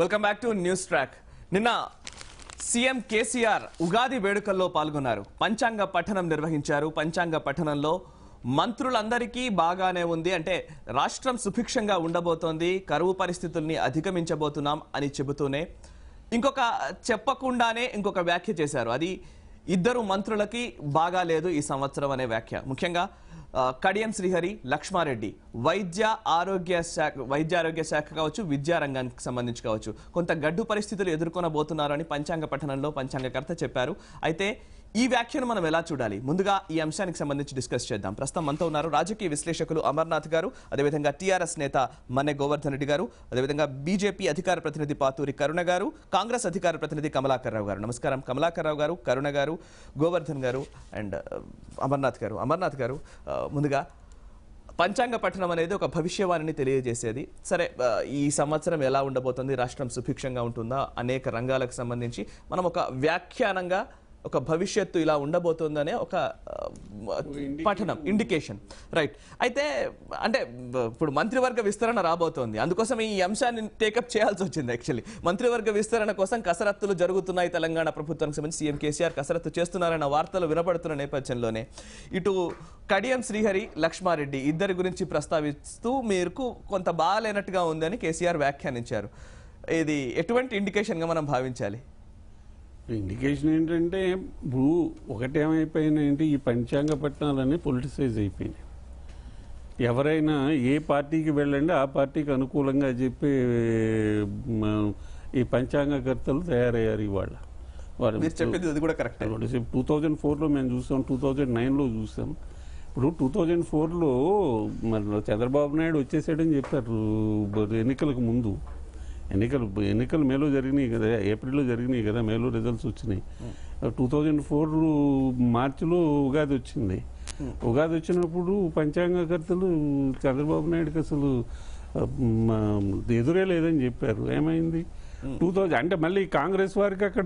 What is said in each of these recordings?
Welcome back to news track నిన్న CM KCR Ugadi వేడుకల్లో పాల్గొన్నారు పంచాంగ పఠనం నిర్వహించారు పంచాంగ పఠనంలో మంత్రులందరికీ బాగానే ఉంది అంటే రాష్ట్రం సుభిక్షంగా ఉండబోతోంది కరువు పరిస్థితుల్ని అధిగమించబోతున్నాం అని చెబుతూనే ఇంకొక చెప్పకుండానే ఇంకొక వ్యాఖ్య చేశారు అది ఇద్దరు మంత్రులకి బాగాలేదు ఈ సంవత్సరం అనే వ్యాఖ్య ముఖ్యంగా ఆ, కడియం శ్రీహరి లక్ష్మారెడ్డి వైద్య ఆరోగ్య శాఖ వైద్య ఆరోగ్య శాఖ కావచ్చు విద్యా రంగానికి సంబంధించి కావచ్చు కొంత గడ్డు పరిస్థితులు ఎదుర్కొనబోతున్నారు అని పంచాంగ పఠనంలో పంచాంగకర్త చెప్పారు అయితే ఈ వ్యాఖ్యను మనం ఎలా చూడాలి ముందుగా ఈ అంశానికి సంబంధించి డిస్కస్ చేద్దాం ప్రస్తుతం మనతో ఉన్నారు రాజకీయ విశ్లేషకులు అమర్నాథ్ గారు అదేవిధంగా టీఆర్ఎస్ నేత మన్నె గోవర్ధన్ రెడ్డి గారు అదేవిధంగా బీజేపీ అధికార ప్రతినిధి పాతూరి కరుణ గారు కాంగ్రెస్ అధికార ప్రతినిధి కమలాకర్ రావు గారు నమస్కారం కమలాకర్ రావు గారు కరుణ గారు గోవర్ధన్ గారు అండ్ అమర్నాథ్ గారు అమర్నాథ్ గారు ఆ, ముందుగా పంచాంగ పఠనం అనేది ఒక భవిష్యవాణిని తెలియజేసేది సరే ఆ, ఈ సంవత్సరం ఎలా ఉండబోతుంది రాష్ట్రం సుభిక్షంగా ఉంటుందా అనేక రంగాలకు సంబంధించి మనం ఒక వ్యాఖ్యానంగా ఒక భవిష్యత్తు ఇలా ఉండబోతుందనే ఒక ఆ, పఠనం ఇండికేషన్ రైట్ అయితే అంటే బ- ఇప్పుడు మంత్రివర్గ విస్తరణ రాబోతోంది అందుకోసం ఈ అంశాన్ని టేకప్ చేయాల్సి వచ్చింది యాక్చువల్లీ మంత్రివర్గ విస్తరణ కోసం కసరత్తులు జరుగుతున్నాయి తెలంగాణ ప్రభుత్వానికి సంబంధించి సీఎం కేసీఆర్ కసరత్తు చేస్తున్నారన్న వార్తలు వినపడుతున్న నేపథ్యంలోనే ఇటు కడియం శ్రీహరి లక్ష్మారెడ్డి ఇద్దరి గురించి ప్రస్తావిస్తూ మీకు కొంత బాగాలేనట్టుగా ఉందని కేసీఆర్ వ్యాఖ్యానించారు ఇది ఎటువంటి ఇండికేషన్గా మనం భావించాలి ఇండికేషన్ ఏంటంటే ఇప్పుడు ఒకటేమైపోయినాయంటే ఈ పంచాంగ పట్టణాలన్నీ పొలిటిసైజ్ అయిపోయినాయి ఎవరైనా ఏ పార్టీకి వెళ్ళండి ఆ పార్టీకి అనుకూలంగా చెప్పి మ, ఈ పంచాంగకర్తలు తయారయ్యారు ఇవాళ వారు మీరు చెప్పింది అది కూడా కరెక్ట్ టూ థౌజండ్ ఫోర్లో మేము చూసాం టూ థౌజండ్ నైన్లో చూసాం ఇప్పుడు టూ థౌజండ్ ఫోర్లో మరి చంద్రబాబు నాయుడు వచ్చేసాడని చెప్పారు బ- ఎన్నికలకు ముందు ఎన్నికలు ఎన్నికలు మేలో జరిగినాయి కదా ఏప్రిల్లో జరిగినాయి కదా మేలో రిజల్ట్స్ వచ్చినాయి టూ థౌజండ్ ఫోర్ మార్చిలో ఉగాది వచ్చింది ఉగాది వచ్చినప్పుడు పంచాంగకర్తలు చంద్రబాబు నాయుడుకి అసలు ఆ, మ, ఎదురే లేదని చెప్పారు ఏమైంది టూ థౌజండ్ అంటే మళ్ళీ కాంగ్రెస్ వారికి అక్కడ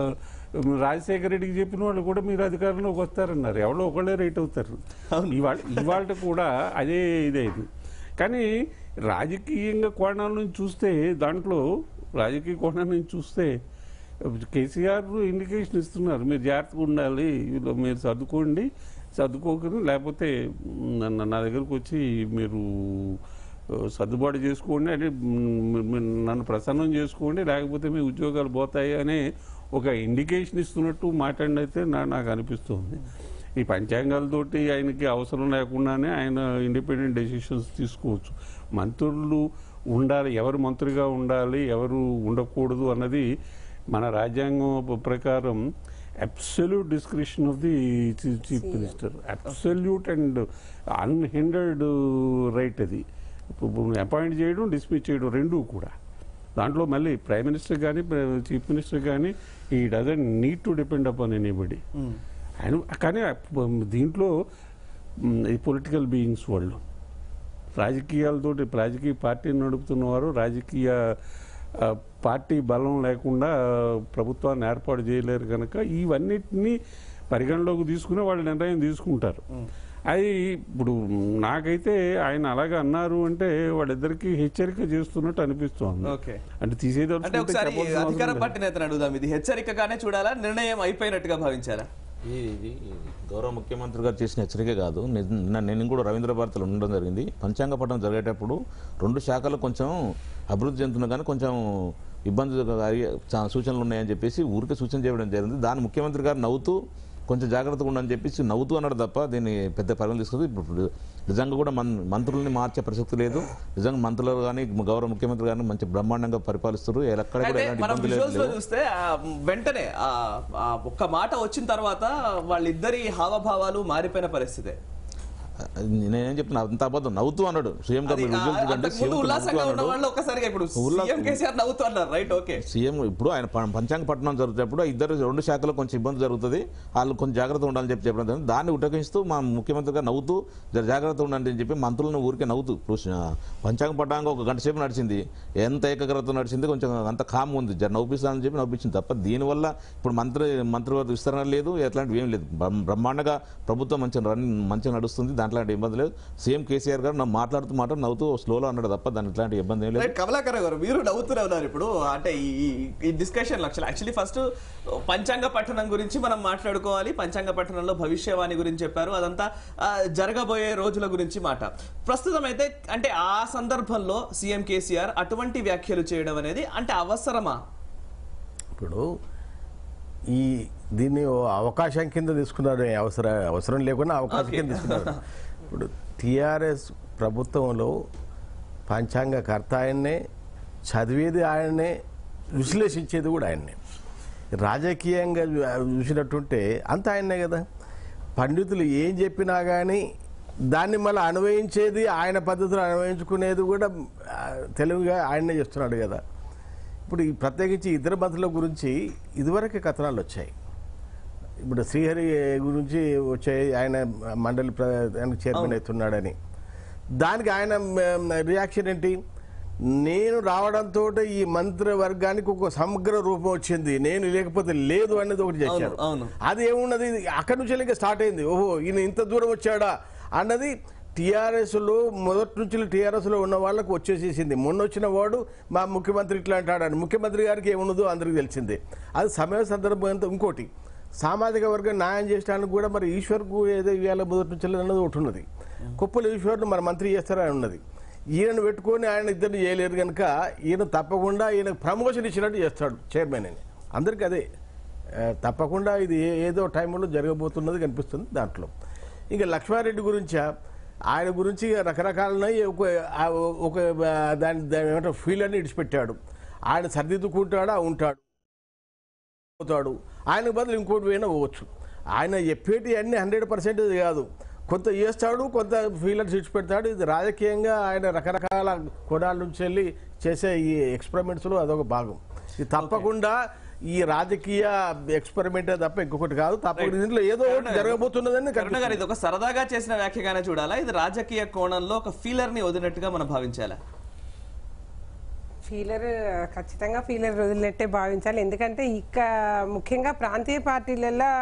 రాజశేఖర రెడ్డికి చెప్పిన వాళ్ళు కూడా మీరు అధికారంలోకి వస్తారన్నారు ఎవరో ఒకళ్ళే రైట్ అవుతారు ఇవాళ ఇవాళ కూడా అదే ఇదైంది కానీ రాజకీయంగా కోణాల నుంచి చూస్తే దాంట్లో రాజకీయ కోణాల నుంచి చూస్తే కేసీఆర్ ఇండికేషన్ ఇస్తున్నారు మీరు జాగ్రత్తగా ఉండాలి వీళ్ళు మీరు సర్దుకోండి సర్దుకోకని లేకపోతే నన్ను నా దగ్గరకు వచ్చి మీరు ఆ, సర్దుబాటు చేసుకోండి అంటే మ్, మ్, నన్ను ప్రసన్నం చేసుకోండి లేకపోతే మీ ఉద్యోగాలు పోతాయి అనే ఒక ఇండికేషన్ ఇస్తున్నట్టు మాట్లాడినైతే నా నాకు అనిపిస్తుంది ఈ పంచాంగాలతోటి ఆయనకి అవసరం లేకుండానే ఆయన ఇండిపెండెంట్ డెసిషన్స్ తీసుకోవచ్చు మంత్రులు ఉండాలి ఎవరు మంత్రిగా ఉండాలి ఎవరు ఉండకూడదు అన్నది మన రాజ్యాంగం ప- ప్రకారం absolute description of the chief minister absolute and unhindered right అది అపాయింట్ చేయడం డిస్మిస్ చేయడం రెండూ కూడా దాంట్లో మళ్ళీ ప్రైమ్ మినిస్టర్ కానీ చీఫ్ మినిస్టర్ కానీ ఈ doesn't need to depend upon anybody ఆయన కానీ దీంట్లో మ్, ఈ పొలిటికల్ బీయింగ్స్ వాళ్ళు రాజకీయాలతోటి రాజకీయ పార్టీని నడుపుతున్నవారు రాజకీయ ఆ, పార్టీ బలం లేకుండా ప్రభుత్వాన్ని ఏర్పాటు చేయలేరు కనుక ఇవన్నిటినీ పరిగణలోకి తీసుకుని వాళ్ళు నిర్ణయం తీసుకుంటారు అది ఇప్పుడు నాకైతే ఆయన అలాగే అన్నారు అంటే వాళ్ళిద్దరికి హెచ్చరిక చేస్తున్నట్టు అనిపిస్తోంది ఓకే అంటే అంటే తీసేదలుచుకుంటే ఒకసారి చెప్పాల్సిన అవసరం అధికార లేదు. పార్టీ నేతను అడుగుదాం ఇది హెచ్చరికగానే చూడాలా నిర్ణయం అయిపోయినట్టుగా భావించారా ఇది ఇది గౌరవ ముఖ్యమంత్రి గారు చేసిన హెచ్చరిక కాదు నిన్న నేను కూడా రవీంద్ర భారతిలో ఉండడం జరిగింది పంచాంగ పట్టణం జరిగేటప్పుడు రెండు శాఖలు కొంచెం అభివృద్ధి చెందుతున్నా కానీ కొంచెం ఇబ్బంది కలిగే చా- సూచనలు ఉన్నాయని చెప్పేసి ఊరికే సూచన చేయడం జరిగింది దాన్ని ముఖ్యమంత్రి గారు నవ్వుతూ కొంచెం జాగ్రత్తగా ఉండని చెప్పేసి నవ్వుతూ అన్నాడు తప్ప దీన్ని పెద్ద పరిగణ తీసుకుంది ఇప్పుడు నిజంగా కూడా మన్ మంత్రుల్ని మార్చే ప్రసక్తి లేదు నిజంగా మంత్రులు కానీ గౌరవ ముఖ్యమంత్రి గారిని మంచి బ్రహ్మాండంగా పరిపాలిస్తారు ఎక్కడ కూడా అయితే ఎలాంటి మనం ఇబ్బంది విజువల్స్ లో లేదు చూస్తే ఆ, వెంటనే ఆ, ఆ ఒక్క మాట వచ్చిన తర్వాత వాళ్ళిద్దరి హావభావాలు మారిపోయిన పరిస్థితే నేనేం చెప్తున్నా అంత అబద్ధం నవ్వుతూ అన్నాడు సీఎం గారు అది, మీరు ఆ, విజువల్ చూడండి అంతకు సీఎం ముందు నవ్వుతూ ఉల్లాసంగా ఉన్న అన్నాడు వాళ్ళు ఒక్కసారిగా ఇప్పుడు ఉల్లా- సీఎం కేసీఆర్ నవ్వుతూ అన్నారు రైట్ ఓకే సీఎం ఇప్పుడు ఆయన ప- పంచాంగ పట్టణం జరుగుతున్నప్పుడు ఇద్దరు రెండు శాఖలు కొంచెం ఇబ్బంది జరుగుతుంది వాళ్ళు కొంచెం జాగ్రత్త ఉండాలని చెప్పి చెప్పడం జరిగింది. దాన్ని ఉటకిస్తూ మా ముఖ్యమంత్రి గారు నవ్వుతూ జర జాగ్రత్త ఉండండి అని చెప్పి మంత్రులను ఊరికే నవ్వుతూ ఇప్పుడు స- పంచాంగ పట్టణంగా ఒక గంట సేపు నడిచింది ఎంత ఏకాగ్రత నడిచింది కొంచెం అంత కామ్ ఉంది జర నవ్విస్తానని చెప్పి నవ్వించింది తప్ప దీనివల్ల ఇప్పుడు మంత్రి మంత్రివర్గ విస్తరణ లేదు ఎట్లాంటివి ఏం లేదు బ్రహ్మ- బ్రహ్మాండంగా ప్రభుత్వం మంచిగా రన్ మంచిగా నడుస్తుంది దాంట్లో దాంట్లో ఇబ్బంది లేదు సీఎం కేసీఆర్ గారు నా మాట్లాడుతూ మాట నవ్వుతూ స్లోలో అన్నాడు తప్ప దాని ఇట్లాంటి ఇబ్బంది ఏం లేదు రైట్ కమలాకర్ గారు మీరు నవ్వుతూనే ఉన్నారు ఇప్పుడు అంటే ఈ ఈ- ఈ డిస్కషన్ లక్షలు యాక్చువల్లీ ఫస్ట్ పంచాంగ పట్టణం గురించి మనం మాట్లాడుకోవాలి పంచాంగ పట్టణంలో భవిష్యవాణి గురించి చెప్పారు అదంతా ఆ, జరగబోయే రోజుల గురించి మాట ప్రస్తుతం అయితే అంటే ఆ సందర్భంలో సీఎం కేసీఆర్ అటువంటి వ్యాఖ్యలు చేయడం అనేది అంటే అవసరమా ఇప్పుడు ఈ దీన్ని ఓ అవకాశం కింద తీసుకున్నారు అవసరం అవసరం లేకుండా అవకాశం కింద తీసుకున్నారు ఇప్పుడు టిఆర్ఎస్ ప్రభుత్వంలో పంచాంగ కర్త ఆయన్నే చదివేది ఆయన్నే విశ్లేషించేది కూడా ఆయన్నే రాజకీయంగా చూ- చూసినట్టుంటే అంత ఆయన్నే కదా పండితులు ఏం చెప్పినా కానీ దాన్ని మళ్ళీ అన్వయించేది ఆయన పద్ధతిలో అన్వయించుకునేది కూడా ఆ, తెలివిగా ఆయన్నే చేస్తున్నాడు కదా ఇప్పుడు ఈ ప్రత్యేకించి ఇతర మంత్రుల గురించి ఇదివరకే కథనాలు వచ్చాయి ఇప్పుడు శ్రీహరి గురించి వచ్చాయి ఆయన మండలి ప్ర- దానికి చైర్మన్ అవుతున్నాడని దానికి ఆయన మ్, రియాక్షన్ ఏంటి నేను రావడంతో ఈ మంత్రివర్గానికి ఒక సమగ్ర రూపం వచ్చింది నేను లేకపోతే లేదు అనేది ఒకటి చేశారు అవును. అది ఏమున్నది అక్కడి నుంచి ఇంకా స్టార్ట్ అయింది ఓహో ఈయన ఇంత దూరం వచ్చాడా అన్నది టీఆర్ఎస్లో మొదటి నుంచి టీఆర్ఎస్లో ఉన్న వాళ్ళకు వచ్చేసేసింది మొన్న వచ్చిన వాడు మా ముఖ్యమంత్రి ఇట్లా అంటాడని ముఖ్యమంత్రి గారికి ఏమున్నదో అందరికీ తెలిసిందే అది సమయ సందర్భం ఎంత ఇంకోటి సామాజిక వర్గం న్యాయం చేయడానికి కూడా మరి ఈశ్వర్కు ఏదో ఇవాళ మొదటి నుంచి అన్నది ఒకటి ఉన్నది కుప్పల ఈశ్వర్ను మన మంత్రి చేస్తారని ఉన్నది ఈయనను పెట్టుకొని ఆయన ఇద్దరిని చేయలేరు కనుక ఈయన తప్పకుండా ఈయన ప్రమోషన్ ఇచ్చినట్టు చేస్తాడు చైర్మన్ అని అందరికీ అదే ఆ, తప్పకుండా ఇది ఏ- ఏదో టైంలో జరగబోతున్నది కనిపిస్తుంది దాంట్లో ఇంకా లక్ష్మారెడ్డి గురించా ఆయన గురించి రకరకాలనై ఒక ఆ ఒక ఆ, దాని దాని ఏమంటారు ఫీల్ అని ఇడిచిపెట్టాడు ఆయన సర్దిద్దుకుంటాడా ఉంటాడు పోతాడు ఆయనకు బదులు ఇంకోటి పోయినా పోవచ్చు ఆయన చెప్పేటి అన్ని హండ్రెడ్ పర్సెంటేజ్ కాదు కొంత చేస్తాడు కొంత ఫీలర్స్ ఇచ్చిపెడతాడు ఇది రాజకీయంగా ఆయన రకరకాల కోణాల నుంచి వెళ్ళి చేసే ఈ ఎక్స్పెరిమెంట్స్లో అదొక భాగం ఇది తప్పకుండా ఈ రాజకీయ ఎక్స్పెరిమెంటే తప్ప ఇంకొకటి కాదు తప్పకుండా దీంట్లో ఏదో ఒకటి జరగబోతున్నదని కరుణ గారు ఇది కనిపిస్తుంది. ఒక సరదాగా చేసిన వ్యాఖ్యగానే చూడాలా ఇది రాజకీయ కోణంలో ఒక ఫీలర్ ని వదిలినట్టుగా మనం భావించాలా ఫీలర్ ఖచ్చితంగా ఫీలర్ వదిలినట్టే భావించాలి ఎందుకంటే ఇక ముఖ్యంగా ప్రాంతీయ పార్టీలలో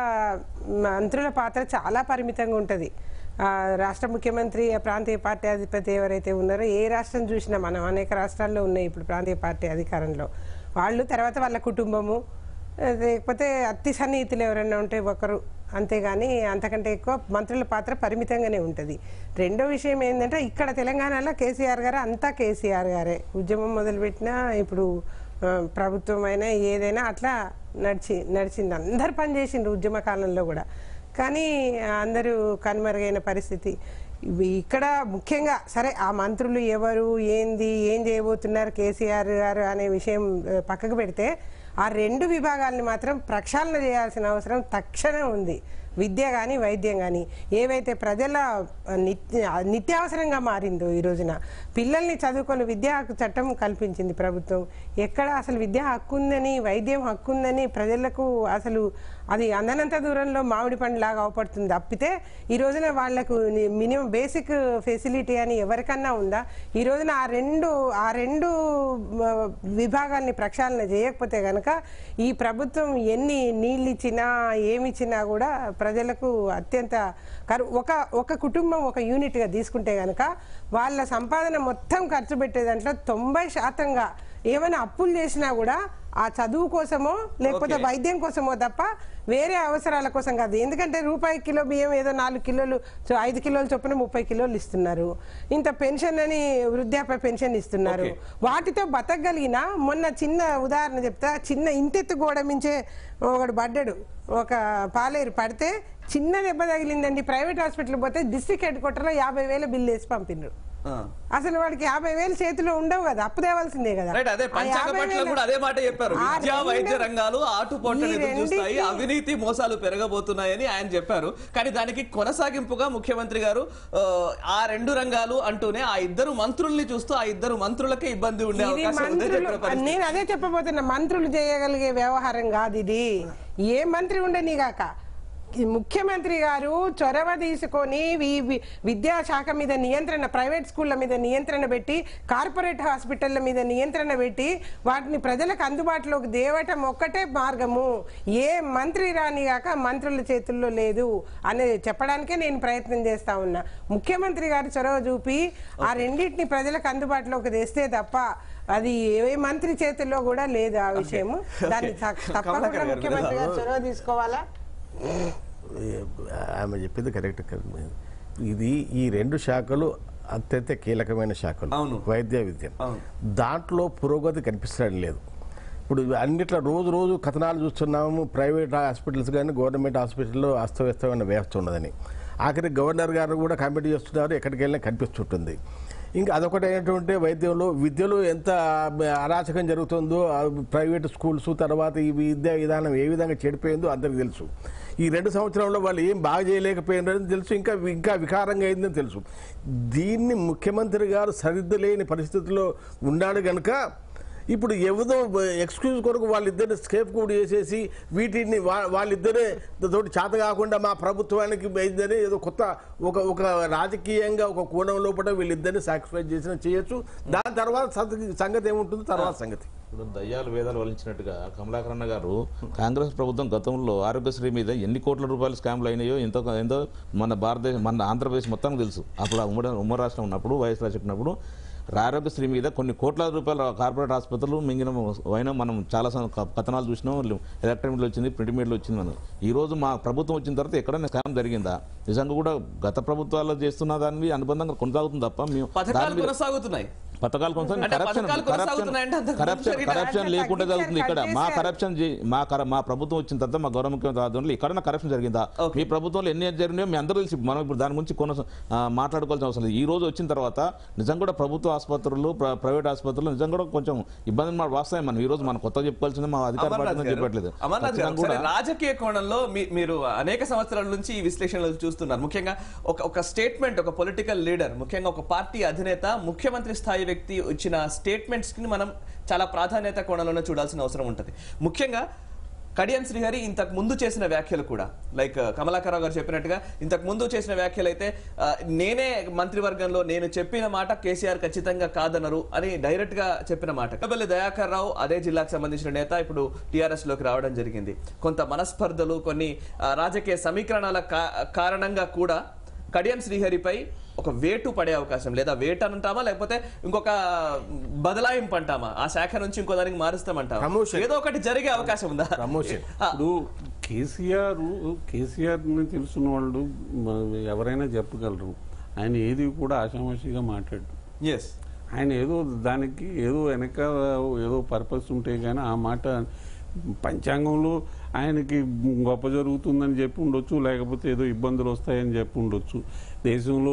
మంత్రుల పాత్ర చాలా పరిమితంగా ఉంటుంది ఆ, రాష్ట్ర ముఖ్యమంత్రి ఆ ప్రాంతీయ పార్టీ అధిపతి ఎవరైతే ఉన్నారో ఏ రాష్ట్రం చూసినా మనం అనేక రాష్ట్రాల్లో ఉన్నాయి ఇప్పుడు ప్రాంతీయ పార్టీ అధికారంలో వాళ్ళు తర్వాత వాళ్ళ కుటుంబము లేకపోతే అతి సన్నిహితులు ఎవరైనా ఉంటే ఒకరు అంతేగాని అంతకంటే ఎక్కువ మంత్రుల పాత్ర పరిమితంగానే ఉంటుంది రెండో విషయం ఏంటంటే ఇక్కడ తెలంగాణలో కేసీఆర్ గారు అంతా కేసీఆర్ గారే ఉద్యమం మొదలుపెట్టినా ఇప్పుడు ఆ, ప్రభుత్వం అయినా ఏదైనా అట్లా నడిచి నడిచింది అందరు పనిచేసిండ్రు ఉద్యమ కాలంలో కూడా కానీ అందరూ కనుమరుగైన పరిస్థితి ఇవి ఇక్కడ ముఖ్యంగా సరే ఆ మంత్రులు ఎవరు ఏంది ఏం చేయబోతున్నారు కేసీఆర్ గారు అనే విషయం ఆ, పక్కకు పెడితే ఆ రెండు విభాగాల్ని మాత్రం ప్రక్షాళన చేయాల్సిన అవసరం తక్షణం ఉంది విద్య కానీ వైద్యం కానీ ఏవైతే ప్రజల నిత్య నిత్యావసరంగా మారిందో ఈ రోజున పిల్లల్ని చదువుకొని విద్యా హక్కు చట్టం కల్పించింది ప్రభుత్వం ఎక్కడ అసలు విద్యా హక్కు ఉందని వైద్యం హక్కు ఉందని ప్రజలకు అసలు అది అందనంత దూరంలో మామిడి పండు లాగా అవపడుతుంది తప్పితే ఈ రోజున వాళ్లకు మినిమం బేసిక్ ఫెసిలిటీ అని ఎవరికన్నా ఉందా ఈ రోజున ఆ రెండు ఆ రెండు ఆ, విభాగాల్ని ప్రక్షాళన చేయకపోతే గనక ఈ ప్రభుత్వం ఎన్ని నీళ్ళు ఇచ్చినా ఏమి ఇచ్చినా కూడా ప్రజలకు అత్యంత కరు ఒక ఒక కుటుంబం ఒక యూనిట్గా తీసుకుంటే గనక వాళ్ళ సంపాదన మొత్తం ఖర్చు పెట్టే దాంట్లో తొంభై శాతంగా ఏమైనా అప్పులు చేసినా కూడా ఆ చదువు కోసమో లేకపోతే Okay. వైద్యం కోసమో తప్ప వేరే అవసరాల కోసం కాదు ఎందుకంటే రూపాయి కిలో బియ్యం ఏదో నాలుగు కిలోలు సో ఐదు కిలోలు చొప్పున ముప్పై కిలోలు ఇస్తున్నారు ఇంత పెన్షన్ అని వృద్ధాప్య పెన్షన్ ఇస్తున్నారు Okay. వాటితో బతకగలిగిన మొన్న చిన్న ఉదాహరణ చెప్తా చిన్న ఇంటెత్తు గోడ మించే ఒకడు పడ్డాడు ఒక పాలేరు పడితే చిన్న దెబ్బ తగిలిందండి ప్రైవేట్ హాస్పిటల్ పోతే డిస్ట్రిక్ట్ హెడ్ క్వార్టర్లో యాభై వేల బిల్లు వేసి పంపిండ్రు ఆ. అసలు వాడికి యాభై వేలు చేతిలో ఉండవు కదా అప్పు తేవాల్సిందే కదా రైట్ అదే ఆ పంచాంగ యాభై పట్ల వేలు- కూడా అదే మాట చెప్పారు ఆ విద్యా రెండు- వైద్య రంగాలు ఆటుపోట్లను ఈ ఎదురు చూస్తాయి రెండిటి- అవినీతి మోసాలు పెరగబోతున్నాయని ఆయన చెప్పారు కానీ దానికి కొనసాగింపుగా ముఖ్యమంత్రి గారు ఆ, ఆ రెండు రంగాలు అంటూనే ఆ ఇద్దరు మంత్రుల్ని చూస్తూ ఆ ఇద్దరు మంత్రులకే ఇబ్బంది ఉండే ఇది అవకాశం ఉందని మంత్రులు చెప్పిన పరిస్థితి. నేను అదే చెప్పబోతున్నా మంత్రులు చేయగలిగే వ్యవహారం కాదు ఇది ఏ మంత్రి ఉండనిగాక ఈ ముఖ్యమంత్రి గారు చొరవ తీసుకొని ఈ వి- విద్యాశాఖ మీద నియంత్రణ ప్రైవేట్ స్కూళ్ళ మీద నియంత్రణ పెట్టి కార్పొరేట్ హాస్పిటళ్ల మీద నియంత్రణ పెట్టి వాటిని ప్రజలకు అందుబాటులోకి దేవటం ఒక్కటే మార్గము ఏ మంత్రి రాని కాక మంత్రుల చేతుల్లో లేదు అనేది చెప్పడానికే నేను ప్రయత్నం చేస్తా ఉన్నా ముఖ్యమంత్రి గారు చొరవ చూపి ఆ రెండింటిని ప్రజలకు అందుబాటులోకి తెస్తే తప్ప అది ఏ మంత్రి చేతుల్లో కూడా లేదు ఆ విషయము దాన్ని తప్ప- తప్పకుండా కమలాకర్ గారు, ముఖ్యమంత్రి గారు చొరవ తీసుకోవాలా ఏ- ఆమె చెప్పింది కరెక్ట్ కదా ఇది ఈ రెండు శాఖలు అత్యంత కీలకమైన శాఖలు అవును. వైద్య విద్య అవును. దాంట్లో పురోగతి కనిపిస్తడం లేదు ఇప్పుడు అన్నిట్లో రోజు రోజు కథనాలు చూస్తున్నాము ప్రైవేట్ హాస్పిటల్స్ కానీ గవర్నమెంట్ హాస్పిటల్లో అస్తవ్యస్తమైన వ్యవస్థ ఉన్నదని ఆఖరి గవర్నర్ గారు కూడా కామెంట్ చేస్తున్నారు ఎక్కడికి వెళ్ళినా కనిపిస్తుంటుంది ఇంకా అదొకటి ఏంటంటే వైద్యంలో విద్యలో ఎంత అరాచకం జరుగుతుందో ఆ ప్రైవేట్ స్కూల్స్ తర్వాత ఈ విద్యా విధానం ఏ విధంగా చెడిపోయిందో అందరికీ తెలుసు ఈ రెండు సంవత్సరంలో వాళ్ళు ఏం బాగా చేయలేకపోయినారని తెలుసు ఇంకా ఇంకా వికారంగా అయిందని తెలుసు దీన్ని ముఖ్యమంత్రి గారు సరిద్దలేని పరిస్థితిలో ఉన్నాడు కనుక ఇప్పుడు ఎవదో ఎక్స్క్యూజ్ కొరకు వాళ్ళిద్దరిని స్కేప్ కూడా చేసేసి వీటిని వా- వాళ్ళిద్దరే తోటి చేత కాకుండా మా ప్రభుత్వానికి అయిందని ఏదో కొత్త ఒక ఒక రాజకీయంగా ఒక కోణం లోపల వీళ్ళిద్దరిని సాక్రిఫైస్ చేసిన చేయొచ్చు దాని తర్వాత సంగతి- సంగతి ఏముంటుంది తర్వాత సంగతి ఇప్పుడు దయ్యాలు వేదాలు వలించినట్టుగా కమలాకరణ గారు కాంగ్రెస్ ప్రభుత్వం గతంలో ఆరోగ్యశ్రీ మీద ఎన్ని కోట్ల రూపాయల స్కామ్లు అయినాయో ఎంతో ఎంతో మన భారతదేశం మన ఆంధ్రప్రదేశ్ మొత్తం తెలుసు అప్పుడు ఆ ఉమ్మడి ఉమ్మడి రాష్ట్రం ఉన్నప్పుడు వైఎస్ రాజు ఉన్నప్పుడు ఆరోగ్యశ్రీ మీద కొన్ని కోట్ల రూపాయల కార్పొరేట్ ఆసుపత్రులు మింగిన అయినా మనం చాలా సం- క- కథనాలు చూసినాం ఎలక్ట్రానిక్ మీడియాలో వచ్చింది ప్రింట్ మీడియాలో వచ్చింది మనం ఈ రోజు మా ప్రభుత్వం వచ్చిన తర్వాత ఎక్కడైనా స్కామ్ జరిగిందా నిజంగా కూడా గత ప్రభుత్వాల్లో చేస్తున్న దాన్ని అనుబంధంగా కొనసాగుతుంది తప్ప మేము దాని పథకాలు మీద- కొనసాగుతున్నాయి పథకాలు కొంచెం అంటే కరప్షన్ పథకాలు కొనసాగుతున్నాయంటే అంతకు కరప్షన్ ముందు జరిగిన కరప్షన్ దాంట్లో లేకుండా తగ్గించారు, జరుగుతుంది ఇక్కడ మా కట్ కరప్షన్ చే- మా కర- మా ప్రభుత్వం వచ్చిన తర్వాత మా గౌరవ ముఖ్యమంత్రి ఆధ్వర్యంలో ఇక్కడ కరప్షన్ జరిగిందా Okay. మీ ప్రభుత్వంలో ఎన్ని జరిగినాయో మీ అందరూ తెలిసి మనం ఇప్పుడు దాని గురించి కొన ఆ, మాట్లాడుకోవాల్సిన అవసరం లేదు ఈ రోజు వచ్చిన తర్వాత నిజం కూడా ప్రభుత్వ ఆసుపత్రులు ప్ర- ప్రైవేట్ ఆసుపత్రులు నిజం కూడా కొంచెం ఇబ్బంది మాట వాస్తాయి మనం ఈ రోజు మనం కొత్త చెప్పుకోవాల్సింది మా అధికార అమర్నాథ్ పార్టీ గారు, చెప్పట్లేదు అమర్నాథ్ గారు ఖచ్చితంగా కూడా ఒకసారి రాజకీయ కోణంలో మీ- మీరు అనేక సంవత్సరాల నుంచి ఈ విశ్లేషణలు చూస్తున్నారు ముఖ్యంగా ఒక ఒక స్టేట్మెంట్ ఒక పొలిటికల్ లీడర్ ముఖ్యంగా ఒక పార్టీ అధినేత ముఖ్యమంత్రి స్థాయి వ్యక్తి ఇచ్చిన స్టేట్మెంట్స్ ని మనం చాలా ప్రాధాన్యత కోణంలోనే చూడాల్సిన అవసరం ఉంటుంది ముఖ్యంగా కడియం శ్రీహరి ఇంతకు ముందు చేసిన వ్యాఖ్యలు కూడా లైక్ కమలాకరరావు గారు చెప్పినట్టుగా ఇంతకు ముందు చేసిన వ్యాఖ్యలు అయితే ఆ, నేనే మంత్రివర్గంలో నేను చెప్పిన మాట కేసీఆర్ ఖచ్చితంగా కాదనరు అని డైరెక్ట్ గా చెప్పిన మాట కబల్లి దయాకర్ రావు అదే జిల్లాకు సంబంధించిన నేత ఇప్పుడు టిఆర్ఎస్ లోకి రావడం జరిగింది కొంత మనస్పర్ధలు కొన్ని ఆ, రాజకీయ సమీకరణాల కా- కారణంగా కూడా కడియం శ్రీహరిపై ఒక వేటు పడే అవకాశం లేదా వేటు అంటామా లేకపోతే ఇంకొక బదలాయింపు అంటామా ఆ శాఖ నుంచి ఇంకో దానికి మారుస్తామంటామా Promotion. ఏదో ఒకటి జరిగే అవకాశం ఉందా ప్రమోషన్ ఆ, ఇప్పుడు కేసీఆర్ కేసీఆర్ని తెలిసిన వాళ్ళు మ- ఎవరైనా చెప్పగలరు ఆయన ఏది కూడా ఆషామాషిగా మాట్లాడు yes ఆయన ఏదో దానికి ఏదో వెనక ఏదో పర్పస్ ఉంటే కానీ ఆ మాట పంచాంగంలో ఆయనకి గొప్ప జరుగుతుందని చెప్పి ఉండొచ్చు లేకపోతే ఏదో ఇబ్బందులు వస్తాయని చెప్పి ఉండొచ్చు దేశంలో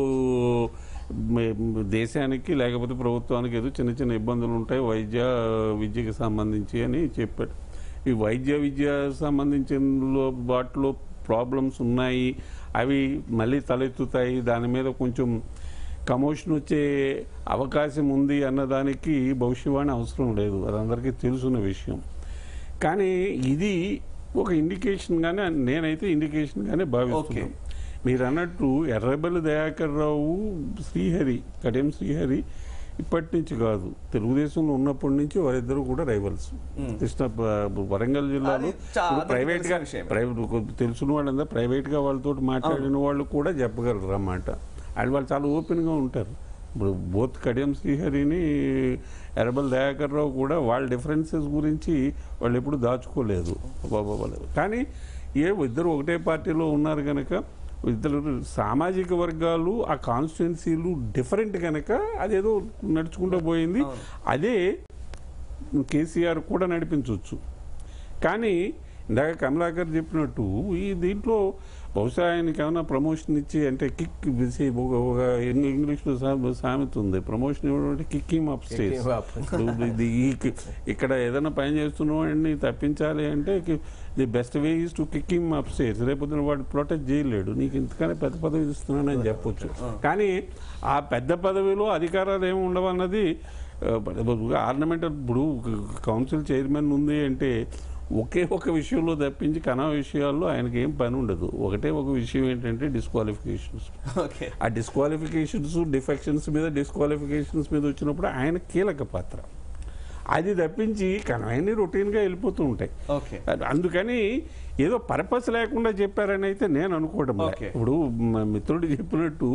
మే- దేశానికి లేకపోతే ప్రభుత్వానికి ఏదో చిన్న చిన్న ఇబ్బందులు ఉంటాయి వైద్య విద్యకి సంబంధించి అని చెప్పాడు ఈ వైద్య విద్య సంబంధించిన వాటిలో ప్రాబ్లమ్స్ ఉన్నాయి అవి మళ్ళీ తలెత్తుతాయి దాని మీద కొంచెం కమోషన్ వచ్చే అవకాశం ఉంది అన్నదానికి భవిష్యవాణి అవసరం లేదు అది అందరికీ తెలుసున్న విషయం కానీ ఇది ఒక ఇండికేషన్ గానే నేనైతే ఇండికేషన్ గానే భావిస్తున్నాను మీరు అన్నట్టు ఎర్రబెల్లి దయాకర్ రావు శ్రీహరి కడియం శ్రీహరి ఇప్పటి నుంచి కాదు తెలుగుదేశంలో ఉన్నప్పటి నుంచి వారిద్దరూ కూడా రైవల్స్ కృష్ణ వరంగల్ జిల్లాలో అది చా- ఇప్పుడు అందరికీ ప్రైవేట్ గా తెలిసిన విషయమే. ప్రైవేట్ తెలిసిన వాళ్ళంతా ప్రైవేట్ గా వాళ్ళతో మాట్లాడిన వాళ్ళు కూడా చెప్పగలరు అన్నమాట వాళ్ళు వాళ్ళు చాలా ఓపెన్ గా ఉంటారు ఇప్పుడు బోత్ కడియం శ్రీహరిని ఎర్రబల్ దయాకర్ రావు కూడా వాళ్ళ డిఫరెన్సెస్ గురించి వాళ్ళు ఎప్పుడు దాచుకోలేదు బాబా వాళ్ళు కానీ ఏ ఇద్దరు ఒకటే పార్టీలో ఉన్నారు కనుక ఇద్దరు సామాజిక వర్గాలు ఆ కాన్స్టిట్యున్సీలు డిఫరెంట్ కనుక అదేదో నడుచుకుంటూ పోయింది అదే కేసీఆర్ కూడా నడిపించవచ్చు కానీ ఇందాక కమలాకర్ చెప్పినట్టు ఈ దీంట్లో బహుశా ఆయనకి ఏమైనా ప్రమోషన్ ఇచ్చి అంటే కిక్ ఇచ్చి ఒక- ఒక ఇంగ్లీష్లో సా- సామెత ఉంది ప్రమోషన్ ఇవ్వడం అంటే kicking up stage him up. ఇది ఈ కి- ఇక్కడ ఏదైనా పని చేస్తున్న వాడిని తప్పించాలి అంటే the best way is to kicking up stage రేపొద్దున వాడు ప్రొటెక్ట్ చేయలేడు నీకు ఇంతకనే పెద్ద పదవి ఇస్తున్నానని చెప్పొచ్చు కానీ ఆ పెద్ద పదవిలో అధికారాలు ఏమి ఉండవన్నది ఆర్నమెంటల్ ఇప్పుడు కౌన్సిల్ చైర్మన్ ఉంది అంటే ఒకే ఒక విషయంలో తప్పించి కనా విషయాల్లో ఆయనకి ఏం పని ఉండదు ఒకటే ఒక విషయం ఏంటంటే డిస్క్వాలిఫికేషన్స్ ఓకే ఆ డిస్క్వాలిఫికేషన్స్ డిఫెక్షన్స్ మీద డిస్క్వాలిఫికేషన్స్ మీద వచ్చినప్పుడు ఆయన కీలక పాత్ర అది తప్పించి కనవన్నీ రొటీన్గా వెళ్ళిపోతూ ఉంటాయి ఓకే అందుకని ఏదో పర్పస్ లేకుండా చెప్పారని అయితే నేను అనుకోవడం లే. Okay. ఇప్పుడు మా మిత్రుడు చెప్పినట్టు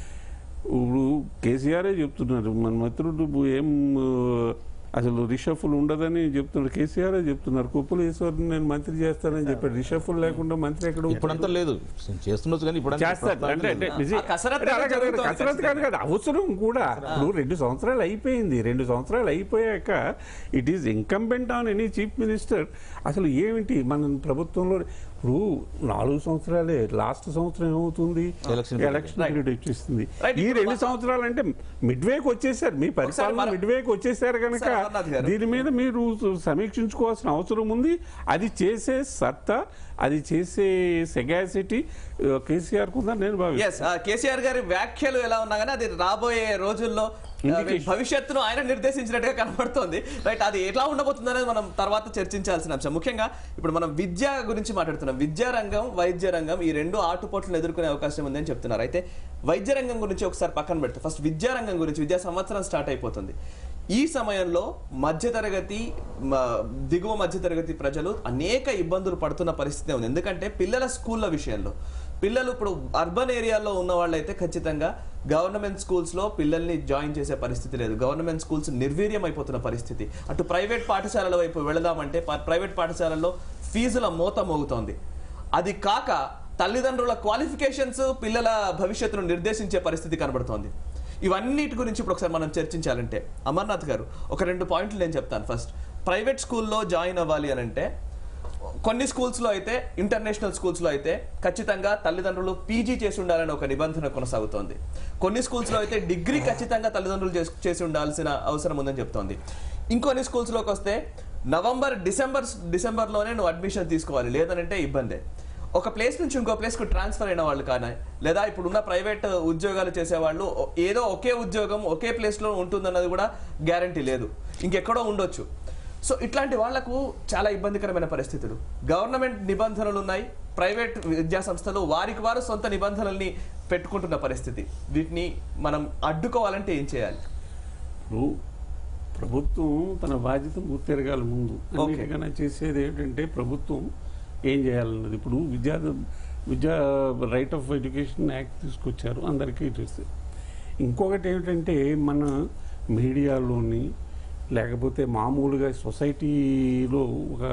ఇప్పుడు కేసీఆరే చెప్తున్నారు మన మిత్రుడు ఏం ఆ, అసలు రిషఫుల్ ఉండదని చెప్తున్నారు కేసీఆరే చెప్తున్నారు కుప్పలు ఈశ్వర్ నేను మంత్రి చేస్తానని చెప్పాడు రిషఫుల్ లేకుండా మంత్రి ఎక్కడ అవుతాడు? ఇప్పుడంతా లేదు చేస్తుండొచ్చు కానీ ఇప్పుడు చేస్తారు అంటే అంటే బిజీ ఆ కసరత్తు అంటే అలాగే జరుగుతోంది కసరత్తు కాదు కదా అవసరం కూడా ఇప్పుడు రెండు సంవత్సరాలు అయిపోయింది రెండు సంవత్సరాలు అయిపోయాక it is incumbent on any chief minister అసలు ఏమిటి మన ప్రభుత్వంలో ఇప్పుడు నాలుగు సంవత్సరాలే లాస్ట్ సంవత్సరం ఏమవుతుంది Election period. ఎలక్షన్ పీరియడ్ వచ్చేస్తుంది Right. ఈ ఇప్పుడు రెండు మా- సంవత్సరాలు అంటే మిడ్ వేకి వచ్చేసారు మీ పరిపాలన మనం- మిడ్ వేకి వచ్చేసారు కనుక ఒకసారి అమర్నాథ్ గారు. దీని మీద మీరు సమీక్షించుకోవాల్సిన అవసరం ఉంది అది చేసే సత్తా అది చేసే సెగాసిటీ కేసీఆర్ కుందని నేను భావిస్తాను ఎస్ కేసీఆర్ గారి వ్యాఖ్యలు ఎలా ఉన్నా కానీ అది రాబోయే రోజుల్లో ఆ, Indication. భవిష్యత్తును ఆయన నిర్దేశించినట్టుగా కనబడుతోంది రైట్ అది ఎట్లా ఉండబోతుంది అనేది మనం తర్వాత చర్చించాల్సిన అంశం ముఖ్యంగా ఇప్పుడు మనం విద్య గురించి మాట్లాడుతున్నాం విద్యా రంగం వైద్య రంగం ఈ రెండు ఆటుపోట్లను ఎదుర్కొనే అవకాశం ఉందని చెప్తున్నారు అయితే వైద్య రంగం గురించి ఒకసారి పక్కన పెడితే ఫస్ట్ విద్యా రంగం గురించి విద్యా సంవత్సరం స్టార్ట్ అయిపోతుంది ఈ సమయంలో మధ్యతరగతి మ- దిగువ మధ్యతరగతి ప్రజలు అనేక ఇబ్బందులు పడుతున్న పరిస్థితి ఉంది ఎందుకంటే పిల్లల స్కూళ్ళ విషయంలో పిల్లలు ఇప్పుడు అర్బన్ ఏరియాలో ఉన్న వాళ్ళైతే ఖచ్చితంగా గవర్నమెంట్ స్కూల్స్లో పిల్లల్ని జాయిన్ చేసే పరిస్థితి లేదు గవర్నమెంట్ స్కూల్స్ నిర్వీర్యం అయిపోతున్న పరిస్థితి అటు ప్రైవేట్ పాఠశాలల వైపు వెళదామంటే ప- ప్రైవేట్ పాఠశాలల్లో ఫీజుల మోత మోగుతోంది అది కాక తల్లిదండ్రుల క్వాలిఫికేషన్స్ పిల్లల భవిష్యత్తును నిర్దేశించే పరిస్థితి కనబడుతోంది ఇవన్నిటి గురించి ఇప్పుడు ఒకసారి మనం చర్చించాలంటే అమర్నాథ్ గారు ఒక రెండు పాయింట్లు నేను చెప్తాను ఫస్ట్ ప్రైవేట్ స్కూల్లో జాయిన్ అవ్వాలి అని అంటే కొన్ని స్కూల్స్లో అయితే ఇంటర్నేషనల్ స్కూల్స్లో అయితే ఖచ్చితంగా తల్లిదండ్రులు పీజీ చేసి ఉండాలని ఒక నిబంధన కొనసాగుతోంది కొన్ని స్కూల్స్లో అయితే డిగ్రీ ఖచ్చితంగా తల్లిదండ్రులు చేసి- చేసి ఉండాల్సిన అవసరం ఉందని చెప్తోంది ఇంకొన్ని స్కూల్స్లోకి వస్తే నవంబర్ డిసెంబర్ డిసెంబర్లోనే నువ్వు అడ్మిషన్ తీసుకోవాలి లేదనంటే ఇబ్బందే ఒక ప్లేస్ నుంచి ఇంకో ప్లేస్కు ట్రాన్స్ఫర్ అయిన వాళ్ళు కానీ లేదా ఇప్పుడున్న ప్రైవేట్ ఉద్యోగాలు చేసేవాళ్ళు ఓ- ఏదో ఒకే ఉద్యోగం ఒకే ప్లేస్లో ఉంటుందన్నది కూడా గ్యారంటీ లేదు ఇంకెక్కడో ఉండొచ్చు సో ఇట్లాంటి వాళ్లకు చాలా ఇబ్బందికరమైన పరిస్థితులు గవర్నమెంట్ నిబంధనలు ఉన్నాయి ప్రైవేట్ విద్యా సంస్థలు వారికి వారు సొంత నిబంధనల్ని పెట్టుకుంటున్న పరిస్థితి వీటిని మనం అడ్డుకోవాలంటే ఏం చేయాలి ఇప్పుడు ప్రభుత్వం తన బాధ్యత గుర్తెరగాలి ముందు Okay. అన్నిటికన్నా చేసేది ఏంటంటే ప్రభుత్వం ఏం చేయాలన్నది ఇప్పుడు విద్యా విద్యా రైట్ ఆఫ్ ఎడ్యుకేషన్ యాక్ట్ తీసుకొచ్చారు అందరికీ తెలుసు ఇంకొకటి ఏమిటంటే మన మీడియాలోని లేకపోతే మామూలుగా సొసైటీలో ఒక